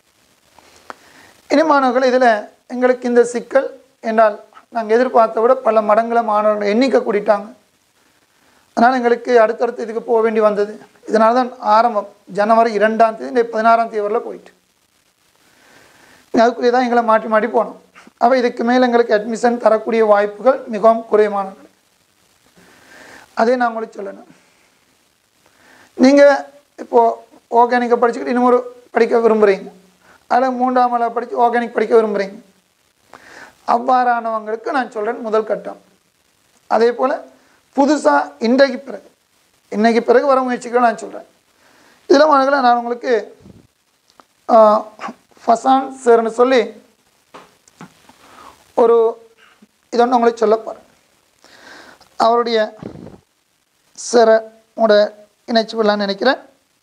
இனி மாணவர்கள் இதில் எங்களுக்கு இந்த சிக்கல் என்றால் நாங்கள் எதிர்பார்த்த விட பல மடங்களை மாணவர்கள் எண்ணிக்கை கூட்டிட்டாங்க அதனால் எங்களுக்கு அடுத்தடுத்து இதுக்கு போக வேண்டி வந்தது இதனால தான் ஆரம்பம் ஜனவரி இரண்டாம் தேதி இந்த பதினாறாம் தேதி வரல போயிட்டு அதுக்குரிய தான் எங்களை மாட்டி மாட்டி போனோம் அப்போ இதுக்கு மேல் எங்களுக்கு அட்மிஷன் தரக்கூடிய வாய்ப்புகள் மிகவும் குறைவானது அதே நான் உங்களுக்கு சொல்லணும் நீங்கள் இப்போது ஆர்கானிக்கை படிச்சுக்கிட்டு இன்னொரு படிக்க விரும்புகிறீங்க அதில் மூன்றாம் ஆளாக படித்து ஆர்கானிக் படிக்க விரும்புகிறீங்க அவ்வாறானவங்களுக்கு நான் சொல்கிறேன் முதல் கட்டம் அதே போல் புதுசாக இன்றைக்கு பிறகு இன்னைக்கு பிறகு வர முயற்சிகளை நான் சொல்கிறேன் இதில் மாணவர்களை நான் உங்களுக்கு ஃபசான் சேர்னு சொல்லி ஒரு இதொன்று உங்களுக்கு சொல்ல போகிறேன் அவருடைய சிறோட இணைச்சி விடலான்னு நினைக்கிறேன்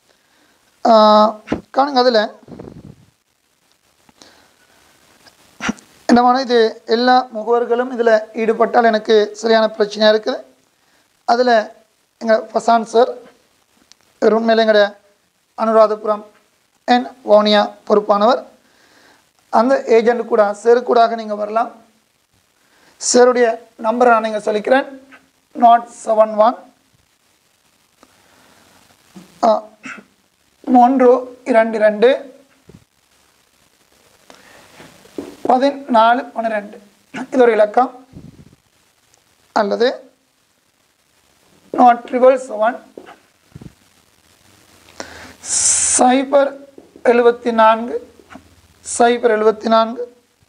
காணுங்க அதில் என்னமான இது எல்லா முகவர்களும் இதில் ஈடுபட்டால் எனக்கு சரியான பிரச்சனையாக இருக்குது அதில் எங்கள் ஃபசான் சார் உண்மையில் எங்களுடைய அனுராதபுரம் என் வவுனியா பொறுப்பானவர் அந்த ஏஜெண்ட் கூட சேரு கூடாக நீங்கள் வரலாம் சேருடைய நம்பரை நான் நீங்கள் சொல்லிக்கிறேன் நாட் செவன் ஒன் மூன்று இரண்டு இரண்டு பதினாலு பன்னிரெண்டு இது ஒரு இலக்கம் அல்லது நாட் ட்ரிபிள் செவன் சைபர் எழுபத்தி நான்கு சைபர் எழுபத்தி நான்கு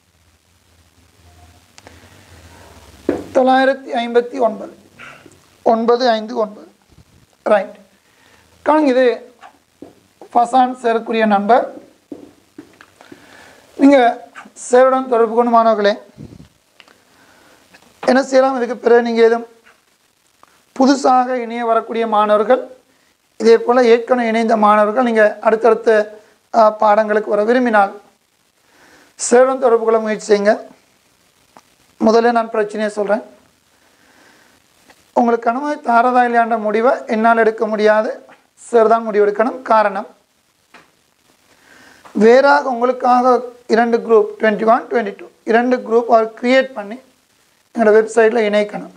தொள்ளாயிரத்தி ஐம்பத்தி ஒன்பது ஒன்பது ஐந்து ஒன்பது ரைட் காணுங்க இது ஃபசான் சேரக்கூடிய நம்பர் நீங்கள் சேருடன் தொடர்பு கொண்டு மாணவர்களே என்ன செய்யலாம் இதுக்கு பிறகு நீங்கள் எதுவும் புதுசாக இணைய வரக்கூடிய மாணவர்கள் இதே போல் ஏற்கனவே இணைந்த மாணவர்கள் நீங்கள் அடுத்தடுத்த அஹ், பாடங்களுக்கு வர விரும்பினால் சேருடன் தொடர்பு கொள்ள முயற்சி செய்யுங்க முதல்ல நான் பிரச்சனையை சொல்கிறேன் உங்களுக்கு அனுமதி தாரதா இல்லையான்ற முடிவை என்னால் எடுக்க முடியாது சார் தான் முடிவெடுக்கணும் காரணம் வேறாக உங்களுக்காக இரண்டு group twenty one twenty two இரண்டு குரூப் அவர் கிரியேட் பண்ணி எங்களோட வெப்சைட்டில் இணைக்கணும்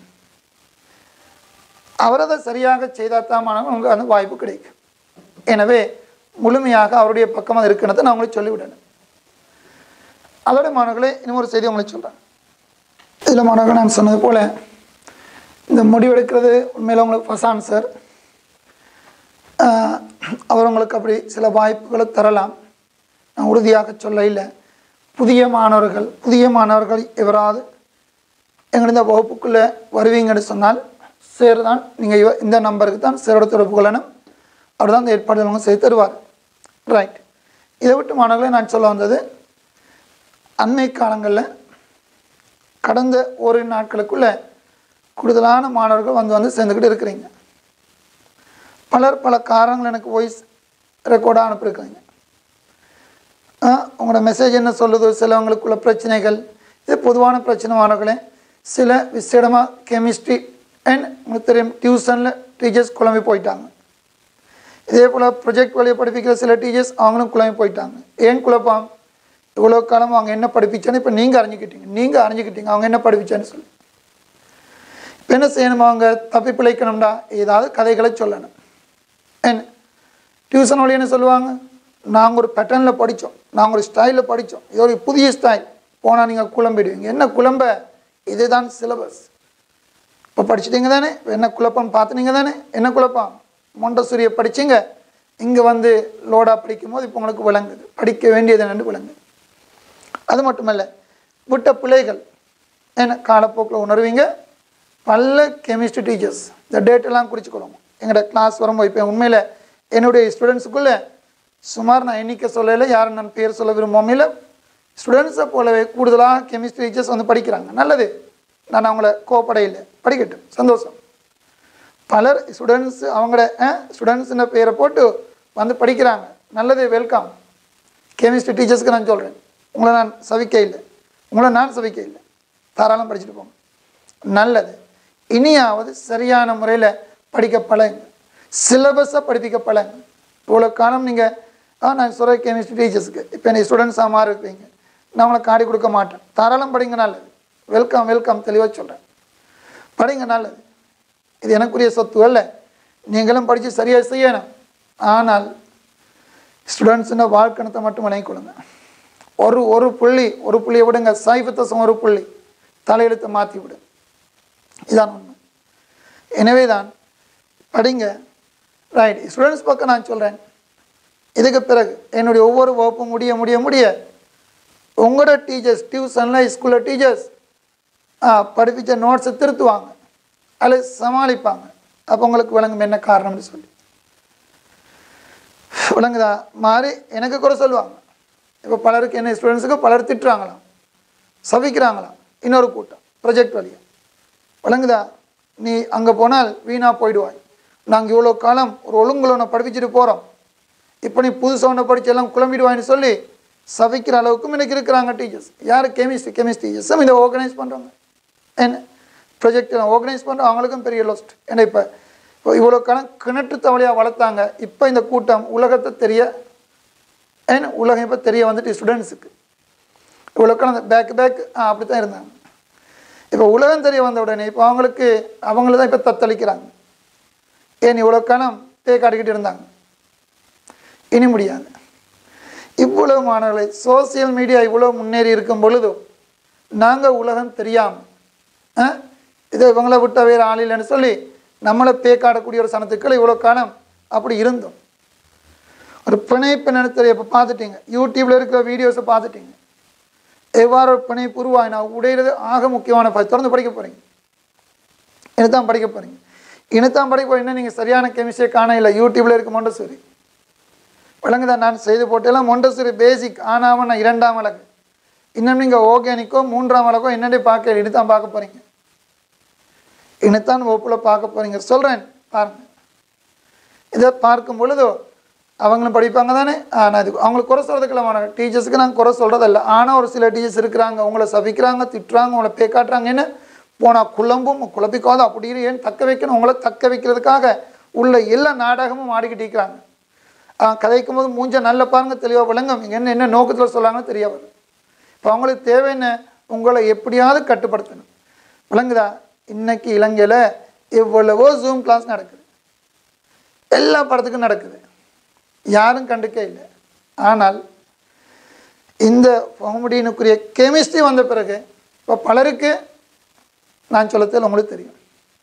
அவர் அதை சரியாக செய்தால் தான் மாணவன் உங்களுக்கு அந்த வாய்ப்பு கிடைக்கும் எனவே முழுமையாக அவருடைய பக்கம் அது இருக்கிறத நான் உங்களுக்கு சொல்லிவிடணும் அதோட மாணவர்களே இன்னும் ஒரு செய்தி உங்களுக்கு சொல்கிறேன் இதில் மாணவர்கள் நான் சொன்னது போல் இந்த முடிவெடுக்கிறது உண்மையில் உங்களுக்கு ஃபசான் சார் ஆஹ், அவர் உங்களுக்கு அப்படி சில வாய்ப்புகளை தரலாம் நான் உறுதியாக சொல்ல இல்லை புதிய மாணவர்கள் புதிய மாணவர்கள் எவராது எங்கள் இந்த வகுப்புக்குள்ளே வருவீங்கன்னு சொன்னால் சேர் தான் நீங்கள் இந்த நம்பருக்கு தான் சேரோட தொடர்பு கொள்ளணும் அவர் தான் இந்த ஏற்பாடுகள் அவங்க செய்து தருவார் ரைட் இதை விட்டு மாணவர்களை நான் சொல்ல வந்தது அண்மை காலங்களில் கடந்த ஒரு நாட்களுக்குள்ள கூடுதலான மாணவர்கள் வந்து வந்து சேர்ந்துக்கிட்டு இருக்கிறீங்க பலர் பல காரணங்கள் எனக்கு வாய்ஸ் ரெக்கார்டாக அனுப்பியிருக்கிறீங்க ஆ, உங்களோட மெசேஜ் என்ன சொல்லுது சிலவங்களுக்குள்ள பிரச்சனைகள் இது பொதுவான பிரச்சனை மாணவர்களே சில விசேடமாக கெமிஸ்ட்ரி அண்ட் உங்களுக்கு தெரியும் டியூஷனில் டீச்சர்ஸ் குழம்பி போயிட்டாங்க இதே போல் ப்ரொஜெக்ட் வழியை படிப்பிக்கிற சில டீச்சர்ஸ் அவங்களும் குழம்பி போயிட்டாங்க ஏன் குழப்பம் இவ்வளோ காலம் அவங்க என்ன படிப்பிச்சான்னு இப்போ நீங்கள் அறிஞ்சிக்கிட்டீங்க நீங்கள் அறிஞ்சிக்கிட்டீங்க அவங்க என்ன படிப்பிச்சான்னு சொல்லி இப்போ என்ன செய்யணும் அவங்க தப்பி பிழைக்கணும்டா ஏதாவது கதைகளை சொல்லணும் என்ன டியூஷன் வழி என்ன சொல்லுவாங்க நாங்கள் ஒரு பேட்டர்னில் படித்தோம் நாங்கள் ஒரு ஸ்டைலில் படித்தோம் இது ஒரு புதிய ஸ்டைல் போனால் நீங்கள் குழம்பிடுவீங்க என்ன குழம்ப இதுதான் சிலபஸ் இப்போ படிச்சிட்டீங்க தானே என்ன குழப்பம் பார்த்துனீங்க தானே என்ன குழப்பம் மொண்டசூரியை படிச்சீங்க இங்கே வந்து லோடாக படிக்கும்போது இப்போ உங்களுக்கு விளங்குது படிக்க வேண்டியது என்னன்னு விளங்குது அது மட்டுமல்ல விட்ட பிள்ளைகள் என்ன காலப்போக்கில் உணர்வீங்க பல கெமிஸ்ட்ரி டீச்சர்ஸ் இந்த டேட்டெல்லாம் குறிச்சுக்கொள்ளுங்க எங்களோட கிளாஸ் வரும்போது இப்போ உண்மையில் என்னுடைய ஸ்டூடெண்ட்ஸுக்குள்ளே சுமார் நான் எண்ணிக்கை சொல்லல யாரும் நான் பேர் சொல்ல விரும்பாமல் ஸ்டூடெண்ட்ஸை போலவே கூடுதலாக கெமிஸ்ட்ரி டீச்சர்ஸ் வந்து படிக்கிறாங்க நல்லது நான் அவங்கள கோப்படையில் படிக்கட்டும் சந்தோஷம் பலர் ஸ்டூடெண்ட்ஸ் அவங்களோட ஸ்டூடெண்ட்ஸ்ன பேரை போட்டு வந்து படிக்கிறாங்க நல்லது வெல்கம் கெமிஸ்ட்ரி டீச்சர்ஸ்க்கு நான் சொல்கிறேன் உங்களை நான் சவிக்க இல்லை உங்களை நான் சவிக்க இல்லை தாராளம் படிச்சுட்டு போங்க நல்லது இனியாவது சரியான முறையில் படிக்க பழகுங்க சிலபஸை படிப்பிக்க பழகுங்க இவ்வளோ காலம் நீங்கள் ஆ நான் சொல்கிற கெமிஸ்ட்ரி டீச்சர்ஸ்க்கு இப்போ நீ ஸ்டூடெண்ட்ஸாக மாறி இருக்கீங்க நான் உங்களை காடி கொடுக்க மாட்டேன் தாராளம் படிங்க நல்லது வெல்கம் வெல்கம் தெளிவாக சொல்கிறேன் படிங்க நல்லது இது எனக்குரிய சொத்து அல்ல நீங்களும் படித்து சரியாக செய்யணும் ஆனால் ஸ்டூடெண்ட்ஸுன வாழ்க்கணத்தை மட்டும் வணங்கி கொடுங்க ஒரு ஒரு புள்ளி ஒரு புள்ளியை விடுங்க சைவத்தசம் ஒரு புள்ளி தலையெழுத்தை மாற்றி விடு இதான் உண்மை எனவே தான் படிங்க ரைட் ஸ்டூடெண்ட்ஸ் பக்கம் நான் சொல்கிறேன் இதுக்கு பிறகு என்னுடைய ஒவ்வொரு வகுப்பும் முடிய முடிய முடிய உங்களோட டீச்சர்ஸ் டியூஷனில் ஸ்கூலில் டீச்சர்ஸ் படிப்பிச்ச நோட்ஸை திருத்துவாங்க அல்லது சமாளிப்பாங்க அப்போ உங்களுக்கு விளங்கும் என்ன காரணம்னு சொல்லி விளங்குதா மாறி எனக்கு கூட சொல்லுவாங்க இப்போ பலருக்கு என்ன ஸ்டூடெண்ட்ஸுக்கு பலர் திட்டுறாங்களாம் சவிக்கிறாங்களாம் இன்னொரு கூட்டம் ப்ரொஜெக்ட் வழியா விளங்குதா நீ அங்கே போனால் வீணாக போயிடுவாய் நாங்கள் இவ்வளோ காலம் ஒரு ஒழுங்குல ஒன்று படிப்பிச்சுட்டு போகிறோம் இப்போ நீ புதுசாக ஒன்று படிச்சு எல்லாம் குழம்பிடுவாய்ன்னு சொல்லி சபிக்கிற அளவுக்கும் எனக்கு இருக்கிறாங்க டீச்சர்ஸ் யார் கெமிஸ்ட்ரி கெமிஸ்ட்ரி டீச்சர்ஸும் இதை ஆர்கனைஸ் பண்ணுறாங்க என்ன ப்ரொஜெக்ட் ஆர்கனைஸ் பண்ணுறோம் அவங்களுக்கும் பெரிய லோஸ்ட் ஏன்னா இப்போ இப்போ இவ்வளோ காலம் கிணற்று தவளையாக வளர்த்தாங்க இப்போ இந்த கூட்டம் உலகத்தை தெரிய ஏன்னா உலகம் இப்போ தெரிய வந்துட்டு ஸ்டூடெண்ட்ஸுக்கு இவ்வளோ காலம் அந்த பேக் பேக் அப்படி தான் இருந்தாங்க இப்போ உலகம் தெரிய வந்த உடனே இப்போ அவங்களுக்கு அவங்கள தான் இப்போ தத்தளிக்கிறாங்க ஏன் இவ்வளோ காலம் பே காட்டிக்கிட்டு இருந்தாங்க இனி முடியாது இவ்வளவு மாணவர்களை சோசியல் மீடியா இவ்வளோ முன்னேறி இருக்கும் பொழுதும் நாங்கள் உலகம் தெரியாமல் இதை இவங்கள விட்ட வேறு ஆள் இல்லைன்னு சொல்லி நம்மளை பே காட்டக்கூடிய ஒரு சனத்துக்கள் இவ்வளோ காலம் அப்படி இருந்தோம் ஒரு பிணைப்பு நினைத்ததை இப்போ பார்த்துட்டீங்க யூடியூப்ல இருக்கிற வீடியோஸை பார்த்துட்டீங்க எவ்வாறு ஒரு பிணைப்பு உருவாயினா உடையிறது ஆக முக்கியமான ப- தொடர்ந்து படிக்க போகிறீங்க இனத்தான் படிக்க போகிறீங்க இனத்தான் படிக்க போறீங்கன்னா நீங்கள் சரியான கெமிஸ்ட்ரியை காண இல்லை யூடியூப்ல இருக்க மொண்டசூரி விளங்குதா நான் செய்து போட்டெல்லாம் மொண்டசூரி பேசிக் ஆனாமல் நான் இரண்டாம் வழக்கு இன்னும் நீங்கள் ஓகேனிக்கோ மூன்றாம் வழக்கோ என்னடி பார்க்க இனத்தான் பார்க்க போகிறீங்க இனத்தான் வகுப்பில் பார்க்க போகிறீங்க சொல்கிறேன் பாருங்க இதை பார்க்கும் பொழுதோ அவங்களும் படிப்பாங்க தானே ஆனால் அது அவங்களுக்கு குறை சொல்கிறதுக்கு மாட்டாங்க டீச்சர்ஸுக்கு நாங்கள் குறை சொல்கிறதில்ல ஆனால் ஒரு சில டீச்சர்ஸ் இருக்கிறாங்க உங்களை சபிக்கிறாங்க திட்டுறாங்க உங்களை பே காட்டுறாங்க என்ன போனால் குழம்பும் குழப்பிக்காத அப்படி இரு, ஏன் தக்க வைக்கணும் உங்களை தக்க வைக்கிறதுக்காக உள்ள எல்லா நாடகமும் ஆடிக்கிட்டு இருக்கிறாங்க ஆ, கதைக்கும் போது மூஞ்ச நல்ல பாருங்க தெளிவாக விளங்கும் இங்க என்ன என்ன நோக்கத்தில் சொல்லாங்கன்னு தெரிய வரும் இப்போ அவங்களுக்கு தேவை என்ன உங்களை எப்படியாவது கட்டுப்படுத்தணும் விளங்குதா இன்னைக்கு இலங்கையில் எவ்வளவோ ஜூம் கிளாஸ் நடக்குது எல்லா படத்துக்கும் நடக்குது யாரும் கண்டுக்க இல்லை ஆனால் இந்த ஃபவுண்டீனுக்குரிய கெமிஸ்ட்ரி வந்த பிறகு இப்போ பலருக்கு நான் சொல்லத்தில் உங்களுக்கு தெரியும்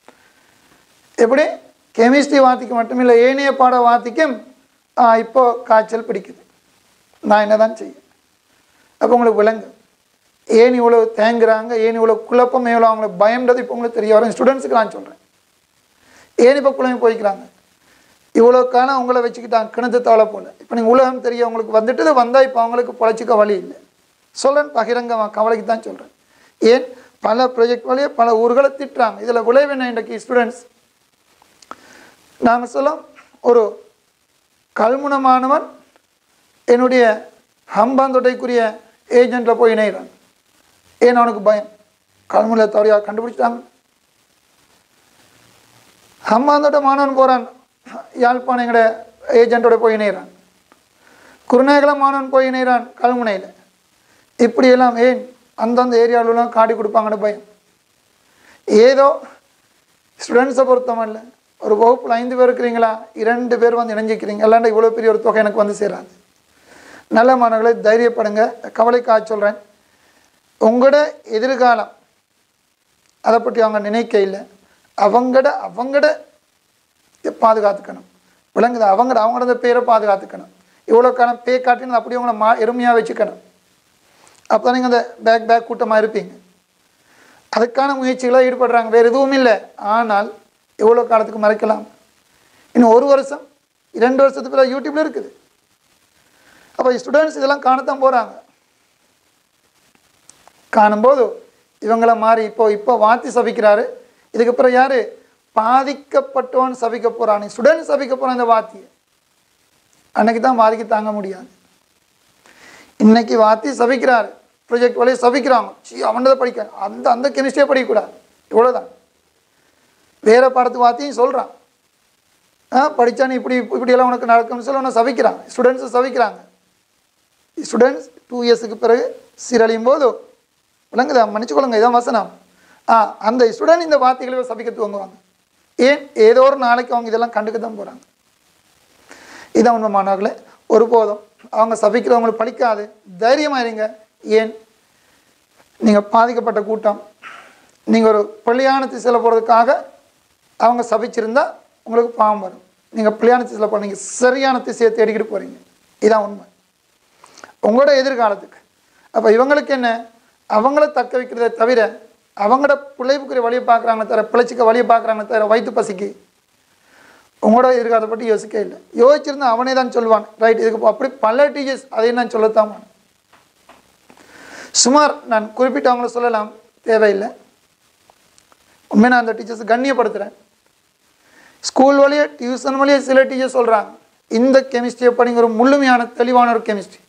எப்படி கெமிஸ்ட்ரி வாத்திக்கு மட்டுமில்லை ஏனைய பாட வாத்திக்கும் ஆ, இப்போ காய்ச்சல் பிடிக்குது நான் என்ன தான் செய்ய அப்போ உங்களுக்கு விளங்கு ஏன் இவ்வளோ தேங்குறாங்க ஏன் இவ்வளோ குழப்பம் எவ்வளோ அவங்களுக்கு பயம்ன்றது இப்போ உங்களுக்கு தெரிய வரும் ஸ்டூடெண்ட்ஸுக்கு நான் சொல்கிறேன் ஏன் இப்போ குழம்பி போய்க்கிறாங்க இவ்வளோ காலம் அவங்கள வச்சுக்கிட்டாங்க கிணத்து தவளை போல இப்போ நீங்கள் உலகம் தெரிய அவங்களுக்கு வந்துட்டு வந்தால் இப்போ அவங்களுக்கு பொழைச்சிக்க வழி இல்லை சொல்கிறேன் பகிரங்கமாக கவலைக்கு தான் சொல்கிறேன் ஏன் பல ப்ராஜெக்ட் வழியே பல ஊர்களை திட்டுறாங்க இதில் விளைவு என்ன இன்றைக்கு ஸ்டூடெண்ட்ஸ் நாங்கள் சொல்லும் ஒரு கல்முனமானவன் என்னுடைய ஹம்பாந்தொட்டைக்குரிய ஏஜெண்ட்டில் போய் இணைகிறான் ஏன் அவனுக்கு பயம் கல்முனை தவறையாக கண்டுபிடிச்சிட்டாங்க ஹம்பாந்தோட்ட மாணவன் போகிறான் யாழ்ப்பாணம் எங்கட ஏஜென்ட்டோட போய் இணைகிறான் குருநாயகல மாணவன் போய் இணைகிறான் கல்முனையில் இப்படியெல்லாம் ஏன் அந்தந்த ஏரியாவிலலாம் காட்டி கொடுப்பாங்கன்னு பயம் ஏதோ ஸ்டூடெண்ட்ஸை பொறுத்தமல்ல ஒரு வகுப்பில் ஐந்து பேர் இருக்கிறீங்களா இரண்டு பேர் வந்து இணைஞ்சிக்கிறீங்க இல்லாண்டா இவ்வளோ பெரிய ஒரு தொகை எனக்கு வந்து சேராது நல்ல மாணவர்களை தைரியப்படுங்க கவலைக்காக சொல்கிறேன் உங்களோட எதிர்காலம் அதை பற்றி அவங்க நினைக்க இல்லை அவங்கட அவங்கட பாதுகாத்துக்கணும் விளங்குது அவங்க அவங்களோட பேரை பாதுகாத்துக்கணும் இவ்வளோ காலம் பே காட்டினது அப்படியே உங்களை மா எருமையாக வச்சுக்கணும் அப்போ தான் நீங்கள் அந்த பேக் பேக் கூட்டமாக இருப்பீங்க அதுக்கான முயற்சிகளை ஈடுபடுறாங்க வேறு எதுவும் இல்லை ஆனால் எவ்வளோ காலத்துக்கு மறைக்கலாம் இன்னும் ஒரு வருஷம் இரண்டு வருஷத்துக்கு பிறகு யூடியூப்ல இருக்குது அப்போ ஸ்டூடெண்ட்ஸ் இதெல்லாம் காணத்தான் போகிறாங்க காணும்போது இவங்கள மாறி இப்போ இப்போ வாத்தி சபிக்கிறாரு இதுக்கு பிறகு யாரு பாதிக்கப்பட்டவன் சபிக்க போறான் ஸ்டூடெண்ட் சபிக்க போறான் இந்த வாத்தியை அன்னைக்கு தான் வாதிக்கு தாங்க முடியாது இன்னைக்கு வாத்தி சபிக்கிறாரு ப்ரொஜெக்ட் வழியை சபிக்கிறாங்க சி அவனதை படிக்க அந்த அந்த கெமிஸ்ட்ரியே படிக்கக்கூடாது இவ்வளோதான் வேற பாடத்து வாத்தியும் சொல்கிறான் ஆ படித்தா நீ இப்படி இப்படியெல்லாம் உனக்கு நடக்கும்னு சொல்லி உன்னை சபிக்கிறான் ஸ்டூடெண்ட்ஸை சபிக்கிறாங்க ஸ்டூடெண்ட்ஸ் டூ இயர்ஸுக்கு பிறகு சீரழியும் போது விளங்குதா மன்னிச்சுக்கொள்ளுங்க இதான் வசனம் ஆ அந்த ஸ்டூடெண்ட் இந்த வார்த்தைகளை சபிக்க துவங்குவாங்க ஏன் ஏதோ ஒரு நாளைக்கு அவங்க இதெல்லாம் கண்டுக்க தான் போகிறாங்க இதான் உண்மை மாணவர்களே ஒருபோதும் அவங்க சபிக்கிறவங்களுக்கு பழிக்காது தைரியமாக இருங்க ஏன் நீங்கள் பாதிக்கப்பட்ட கூட்டம் நீங்கள் ஒரு பிள்ளையான திசையில் போகிறதுக்காக அவங்க சபிச்சிருந்தா உங்களுக்கு பாவம் வரும் நீங்கள் பிள்ளையான திசையில் போகிறீங்க சரியான திசையை தேடிக்கிட்டு போகிறீங்க இதான் உண்மை உங்களோட எதிர்காலத்துக்கு அப்போ இவங்களுக்கு என்ன அவங்கள தக்க வைக்கிறதை தவிர அவங்களோட பிழைப்புக்குரிய வழியை பார்க்குறாங்களே தவிர பிழைச்சிக்க வழியை பார்க்குறாங்களே தவிர வயிற்று பசிக்கு உங்களோட எதிர்காலத்தை பற்றி யோசிக்க இல்லை யோசிச்சிருந்தா அவனே தான் சொல்லுவான் ரைட் இதுக்கு அப்படி பல டீச்சர்ஸ் அதையும் நான் சொல்லத்தான் வேணும். சுமார் நான் குறிப்பிட்டவங்கள சொல்லலாம் தேவையில்லை உண்மை நான் அந்த டீச்சர்ஸ் கண்ணியப்படுத்துகிறேன் ஸ்கூல் வழியே டியூஷன் வழியே சில டீச்சர் சொல்கிறாங்க இந்த கெமிஸ்ட்ரியை படிங்க ஒரு முழுமையான தெளிவான ஒரு கெமிஸ்ட்ரி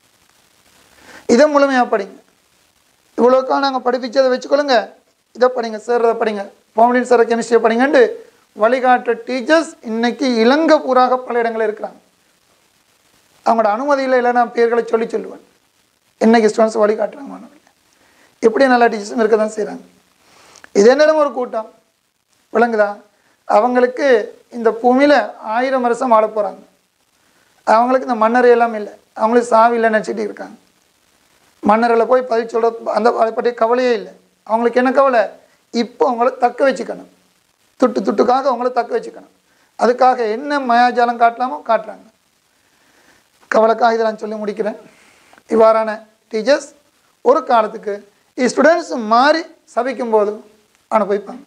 இதை முழுமையாக படிங்க இவ்வளோக்கா நாங்கள் படிப்பிச்சதை வச்சுக்கொள்ளுங்க இதை படிங்க சார் இதை படிங்க பவுண்டின் சார் கெமிஸ்ட்ரியை படிங்கன்ட்டு வழிகாட்டுற டீச்சர்ஸ் இன்னைக்கு இலங்கை பூராக பல இடங்களில் இருக்கிறாங்க அவங்களோட அனுமதியில் இல்லை நான் பேர்களை சொல்லி சொல்லுவேன் இன்னைக்கு ஸ்டூடெண்ட்ஸ் வழிகாட்டுறாங்க மாணவர்கள் இப்படி நல்ல டீச்சர்ஸும் இருக்க தான் செய்கிறாங்க இதே நேரம் ஒரு கூட்டம் விளங்குதா அவங்களுக்கு இந்த பூமியில் ஆயிரம் வருஷம் வாழ போகிறாங்க அவங்களுக்கு இந்த மன்னரை எல்லாம் இல்லை அவங்களுக்கு சாவி இல்லைன்னு நினச்சிட்டு இருக்காங்க மன்னரில் போய் பதில் சொல்ற அந்த அதை பற்றிய கவலையே இல்லை அவங்களுக்கு என்ன கவலை இப்போ அவங்கள தக்க வச்சுக்கணும் துட்டு துட்டுக்காக அவங்கள தக்க வச்சுக்கணும் அதுக்காக என்ன மயாஜாலம் காட்டலாமோ காட்டுறாங்க கவலைக்காக இதை நான் சொல்லி முடிக்கிறேன் இவ்வாறான டீச்சர்ஸ் ஒரு காலத்துக்கு ஸ்டூடெண்ட்ஸ் மாறி சபிக்கும் போது அனுபவிப்பாங்க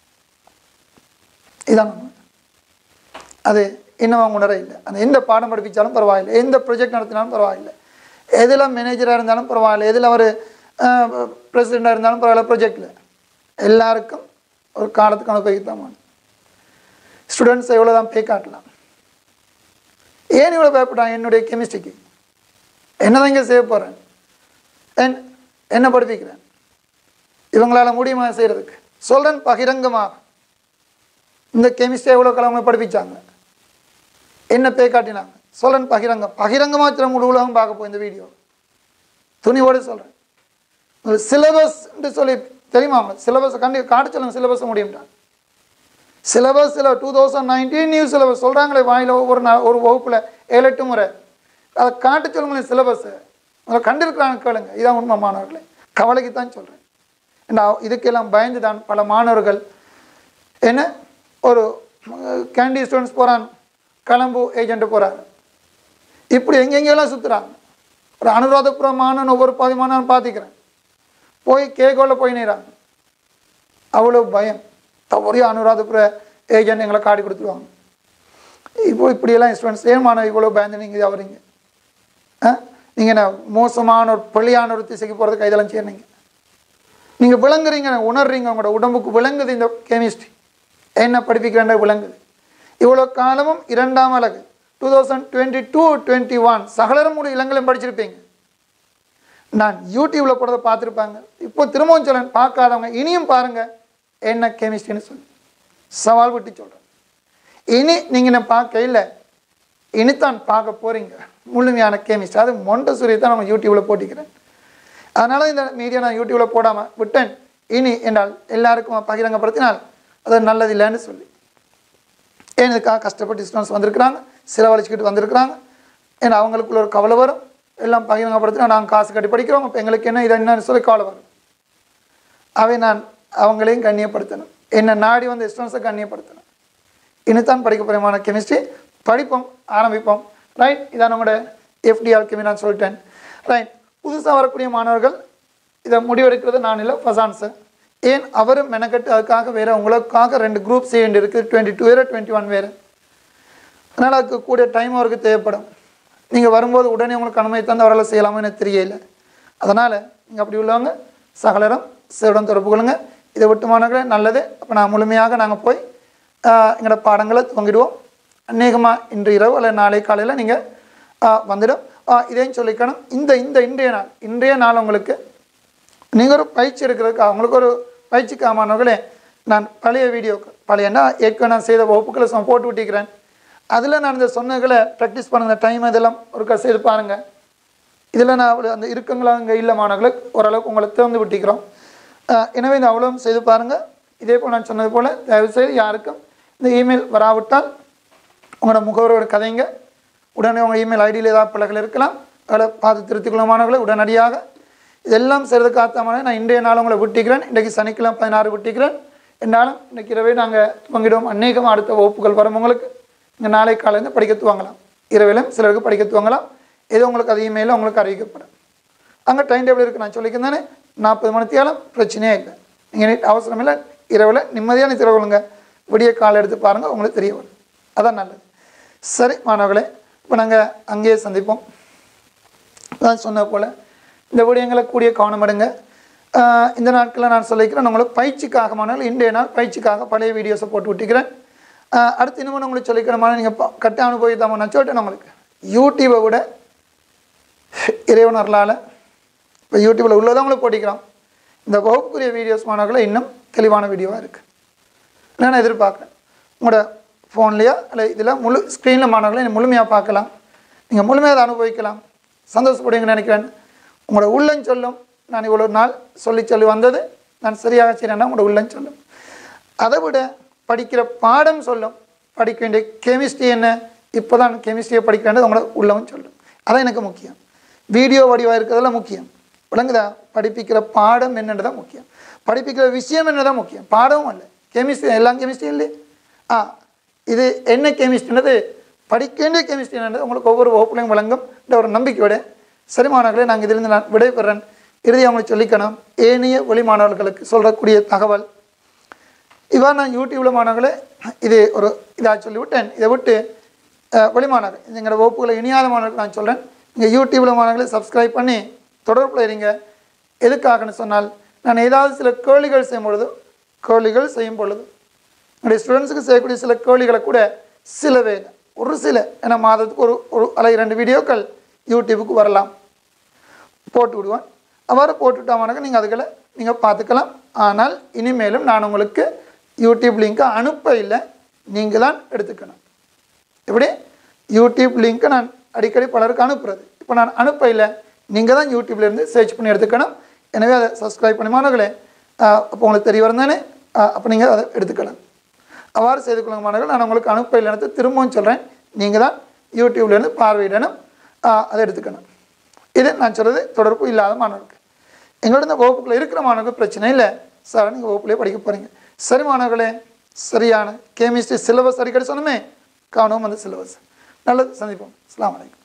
இதான் உண்மை. அது இன்னும் அவங்க உணர இல்லை அந்த எந்த பாடம் படிப்பிச்சாலும் பரவாயில்லை எந்த ப்ரொஜெக்ட் நடத்தினாலும் பரவாயில்லை எதில் மேனேஜராக இருந்தாலும் பரவாயில்ல எதில் அவர் பிரசிடெண்ட்டாக இருந்தாலும் பரவாயில்ல ப்ரொஜெக்டில் எல்லாருக்கும் ஒரு காலத்துக்கு அனுபவிக்கத்தான் வேணும் ஸ்டூடெண்ட்ஸ் எவ்வளோ தான் பே காட்டலாம் ஏன் இவ்வளோ பயப்பட்டான் என்னுடைய கெமிஸ்ட்ரிக்கு என்ன தான் இங்கே செய்ய போகிறேன் என் என்ன படிப்பிக்கிறேன் இவங்களால் முடியுமா செய்கிறதுக்கு சொல்கிறேன் பகிரங்கமாக இந்த கெமிஸ்ட்ரி எவ்வளோ கிழமை படிப்பிச்சாங்க என்ன பே காட்டினாங்க சொல்கிறேன் பகிரங்கம் பகிரங்கமாக சில முழு உலகம் பார்க்க போய் இந்த வீடியோ துணிவோடு சொல்கிறேன் சிலபஸ் சொல்லி தெரியுமா அவங்க சிலபஸ் கண்டி காட்ட சொல்லுங்க சிலபஸ் முடியும்ட்டாங்க சிலபஸ் சில two thousand nineteen new syllabus சொல்கிறாங்களே வாயில் ஒவ்வொரு நா- ஒரு வகுப்பில் ஏழு எட்டு முறை அதை காட்ட சொல்லுங்களேன் சிலபஸை அதை கண்டிருக்கிறாங்க கேளுங்க இதான் உண்மை மாணவர்களே கவலைக்கு தான் சொல்கிறேன் ஏன்னா இதுக்கெல்லாம் பயந்து தான் பல மாணவர்கள் என்ன ஒரு கேண்டி ஸ்டூடெண்ட்ஸ் போகிறான் கலம்பு ஏஜென்ட் போகிறாரு இப்படி எங்கெங்கெல்லாம் சுற்றுறாங்க ஒரு அனுராதபுரம் மாணவன் ஒவ்வொரு பாதி மாணவன் பார்த்துக்கிறேன் போய் கேகோல போய் நிறாங்க அவ்வளோ பயம் தவறிய அனுராதபுர ஏஜென்ட் எங்களை காடி கொடுத்துருவாங்க இப்போ இப்படியெல்லாம் ஸ்டூடெண்ட்ஸ் ஏன் மாணவ இவ்வளோ பயந்து நீங்கள் அவரீங்க ஆ நீங்கள் என்ன மோசமான ஒரு பள்ளியான ஒரு திசைக்கு போகிறதுக்கு இதெல்லாம் செய்யறீங்க நீங்கள் விளங்குறீங்க உணர்றீங்க உங்களோட உடம்புக்கு விளங்குது இந்த கெமிஸ்ட்ரி என்ன படிப்பிக்கிறேன் விளங்குது இவ்வளோ காலமும் இரண்டாம் அழகு two thousand twenty two twenty one சகலரும் கூட இளங்கலையும் படிச்சிருப்பீங்க நான் யூடியூப்பில் போடுறத பார்த்துருப்பாங்க இப்போ திரும்பவும் சொல்லேன் பார்க்காதவங்க இனியும் பாருங்க என்ன கெமிஸ்ட்ரின்னு சொல்லி சவால் விட்டு சொல்கிறேன் இனி நீங்கள் நான் பார்க்க இல்லை இனித்தான் பார்க்க போகிறீங்க முழுமையான கெமிஸ்ட்ரி அது மொண்டசூரி தான் நம்ம யூடியூப்பில் போட்டிக்கிறேன் அதனால் இந்த மீடியா நான் யூடியூப்பில் போடாமல் விட்டேன் இனி என்றால் எல்லாருக்கும் பகிரங்கப்படுத்தினால் அது நல்லதில்லைன்னு சொல்லி ஏன் இதுக்காக கஷ்டப்பட்டு ஸ்டூடெண்ட்ஸ் வந்திருக்கிறாங்க செலவழிச்சுக்கிட்டு வந்திருக்கிறாங்க ஏன்னா அவங்களுக்குள்ள ஒரு கவலை வரும் எல்லாம் பகிரங்கப்படுத்தினா நாங்கள் காசு கட்டி படிக்கிறோம் இப்போ எங்களுக்கு என்ன இது என்னன்னு சொல்லி கவலை வரும் அவை நான் அவங்களையும் கண்ணியப்படுத்தணும் என்னை நாடி வந்த ஸ்டூடெண்ட்ஸை கண்ணியப்படுத்தணும் இனித்தான் படிக்க போகிறமான கெமிஸ்ட்ரி படிப்போம் ஆரம்பிப்போம் ரைட் இதான் நம்மளோட எஃப்டி ஆல்கமி நான் சொல்லிட்டேன் ரைட் புதுசாக வரக்கூடிய மாணவர்கள் இதை முடிவெடுக்கிறது நான் இல்லை ஃபசான் சார் ஏன் அவரும் மெனக்கட்டு அதுக்காக வேறு உங்களுக்காக ரெண்டு குரூப் செய்ய வேண்டியிருக்கு டுவெண்ட்டி டூ வேறு டுவெண்ட்டி ஒன் வேறு அதனால் அதுக்கு கூட டைம் அவருக்கு தேவைப்படும் நீங்கள் வரும்போது உடனே உங்களுக்கு அனுமதி தந்து அவரால் செய்யலாமா எனக்கு தெரியல அதனால் நீங்கள் அப்படி உள்ளவங்க சகலரும் சேருடன் தொடர்பு கொள்ளுங்க இதை விட்டு மாணவர்களே நல்லது அப்போ நான் முழுமையாக நாங்கள் போய் ஆஹ், எங்களோட பாடங்களை துவங்கிடுவோம் அநேகமாக இன்று இரவு அல்லது நாளை காலையில் நீங்கள் வந்துடும் ஆஹ், இதையும் சொல்லிக்கணும் இந்த இந்த இன்றைய நாள் இன்றைய நாள் உங்களுக்கு நீங்கள் ஒரு பயிற்சி எடுக்கிறதுக்கு அவங்களுக்கு ஒரு பயிற்சிக்காக மாணவர்களே நான் பழைய வீடியோக்கள் பழையன்னா ஏற்கனவே நான் செய்த வகுப்புகளை சும்மா போட்டு விட்டிக்கிறேன் அதில் நான் இந்த சொன்னதுகளை ப்ராக்டிஸ் பண்ணுங்க டைம் இதெல்லாம் ஒரு செய்து பாருங்கள் இதில் நான் அவ்வளோ அந்த இறுக்கங்களா அங்கே இல்லை மாணவர்களை ஓரளவுக்கு உங்களை திறந்து விட்டிக்கிறோம் அஹ் எனவே இந்த அவ்வளோ செய்து பாருங்கள் இதே போல் நான் சொன்னது போல் தயவுசெய்து யாருக்கும் இந்த இமெயில் வராவிட்டால் உங்களோட முகவரோட கதைங்க உடனே உங்கள் இமெயில் ஐடியில் ஏதாவது பிள்ளைகள் இருக்கலாம் அதில் பார்த்து திருத்திக்கொள்ளும் மாணவர்களை உடனடியாக இதெல்லாம் செய்கிறதுக்கு ஆத்தமான நான் இன்றைய நாள் உங்களை விட்டிக்கிறேன் இன்றைக்கு சனிக்கிழமை பதினாறு விட்டிக்கிறேன் என்னாலும் இன்றைக்கு இரவே நாங்கள் துவங்கிடுவோம் அநேகமாக அடுத்த வகுப்புகள் வரும் உங்களுக்கு இங்கே நாளை காலையிலேருந்து படிக்க துவங்கலாம் இரவிலும் சிலருக்கு படிக்க துவங்கலாம் ஏதோ உங்களுக்கு அது இமெயிலில் உங்களுக்கு அறிவிக்கப்படும் அங்கே டைம் டேபிள் இருக்குது நான் சொல்லிக்கிறேன் நாற்பது மணித்தியாலும் பிரச்சனையே இல்லை நீங்கள் அவசரம் இல்லை இரவில் நிம்மதியான திறவுகளுங்க விடிய காலை எடுத்து பாருங்கள் உங்களுக்கு தெரிய வரும் அதான் நல்லது சரி மாணவர்களே இப்போ நாங்கள் அங்கேயே சந்திப்போம் அதான் சொன்ன போல் இந்த விடயங்களை கூடிய கவனம் எடுங்க ஆஹ் இந்த நாட்களில் நான் சொல்லிக்கிறேன் உங்களுக்கு பயிற்சிக்காக மாணவர்கள் இன்றைய நாள் பயிற்சிக்காக பழைய வீடியோஸை போட்டு விட்டுக்கிறேன் ஆஹ் அடுத்து இன்னும் உங்களுக்கு சொல்லிக்கிறமான நீங்கள் கட்ட அனுபவித்தாம நான் சொல்லிட்டேன் உங்களுக்கு யூடியூபை விட இறைவன் அருளால் இப்போ யூடியூப்பில் உள்ளதை உங்களுக்கு போட்டிக்கிறோம் இந்த வகுப்புக்குரிய வீடியோஸ் மாணவர்களை இன்னும் தெளிவான வீடியோவாக இருக்குது நான் எதிர்பார்க்குறேன் உங்களோட ஃபோன்லேயோ இல்லை இதில் முழு ஸ்க்ரீனில் மாணவர்களை முழுமையாக பார்க்கலாம் நீங்கள் முழுமையாக அதை அனுபவிக்கலாம் சந்தோஷப்படுவீங்கன்னு நினைக்கிறேன் உங்களோட உள்ளம் சொல்லும் நான் இவ்வளோ நாள் சொல்லி சொல்லி வந்தது நான் சரியாக செய்கிறேன்னா உங்களோட உள்ளம் சொல்லும் அதை விட படிக்கிற பாடம் சொல்லும் படிக்க வேண்டிய கெமிஸ்ட்ரி என்ன இப்போ தான் கெமிஸ்ட்ரியை படிக்கிறேன்றது உங்களோட உள்ளமும் சொல்லும் அதான் எனக்கு முக்கியம் வீடியோ வடிவாக இருக்கிறதெல்லாம் முக்கியம் விளங்குதா படிப்பிக்கிற பாடம் என்னன்றதான் முக்கியம் படிப்பிக்கிற விஷயம் என்னதான் முக்கியம் பாடமும் இல்லை கெமிஸ்ட்ரி எல்லாம் கெமிஸ்ட்ரி இல்லை ஆ இது என்ன கெமிஸ்ட்ரின்றது படிக்க வேண்டிய கெமிஸ்ட்ரி என்னது உங்களுக்கு ஒவ்வொரு வகுப்புலையும் வழங்கும் என்ற ஒரு நம்பிக்கையோட சரி மாணவர்களே நாங்கள் இதிலிருந்து நான் விடைபெறேன் இறுதி அவங்களுக்கு சொல்லிக்கணும் ஏனைய ஒளி மாணவர்களுக்கு சொல்லக்கூடிய தகவல் இவ்வாறு நான் யூடியூப்பில் மாணவர்களே இது ஒரு இதாக சொல்லி விட்டேன் இதை விட்டு அஹ், வெளிமாணவர் எங்களோட வகுப்புகளை இனியாத மாணவர்கள் நான் சொல்கிறேன் நீங்கள் யூடியூப்பில் மாணவர்களை சப்ஸ்கிரைப் பண்ணி தொடர்பில் இருங்க எதுக்காகன்னு சொன்னால் நான் ஏதாவது சில கேள்விகள் செய்யும் பொழுது கேள்விகள் செய்யும் பொழுது என்னுடைய ஸ்டூடெண்ட்ஸுக்கு செய்யக்கூடிய சில கேள்விகளை கூட சில வேலை ஒரு சில ஏன்னா மாதத்துக்கு ஒரு ஒரு அல்லது இரண்டு வீடியோக்கள் யூடியூபுக்கு வரலாம் போட்டு விடுவேன் அவ்வாறு போட்டுவிட்டாமனாக்க நீங்கள் அதுகளை நீங்கள் பார்த்துக்கலாம் ஆனால் இனிமேலும் நான் உங்களுக்கு யூடியூப் லிங்க்கை அனுப்ப இல்லை நீங்கள் தான் எடுத்துக்கணும் எப்படி யூடியூப் லிங்க்கை நான் அடிக்கடி பலருக்கு அனுப்புறது இப்போ நான் அனுப்ப இல்லை நீங்கள் தான் யூடியூப்ல இருந்து சர்ச் பண்ணி எடுத்துக்கணும் எனவே அதை சப்ஸ்கிரைப் பண்ணி மாணவர்களே ஆஹ் அப்போ உங்களுக்கு தெரிய வரும் தானே அப்போ நீங்கள் அதை எடுத்துக்கலாம் அவ்வாறு செய்து கொள்ளுங்க மாணவர்கள் நான் உங்களுக்கு அனுப்ப இல்லைன்னு திரும்பவும் சொல்கிறேன் நீங்கள் தான் யூடியூப்லேருந்து பார்வையிடணும் ஆஹ் அதை எடுத்துக்கணும் இது நான் சொல்கிறது தொடர்பு இல்லாத மாணவர்களுக்கு எங்களோட இந்த வகுப்புக்குள்ள இருக்கிற மாணவர்களுக்கு பிரச்சனை இல்லை சார் நீங்கள் வகுப்புலேயே படிக்க போகிறீங்க சரி மாணவர்களே சரியான கெமிஸ்ட்ரி சிலபஸ் அடிக்கடி சொன்னமே காணும் அந்த சிலபஸ் நல்லது சந்திப்போம் அஸ்ஸலாமு அலைக்கும்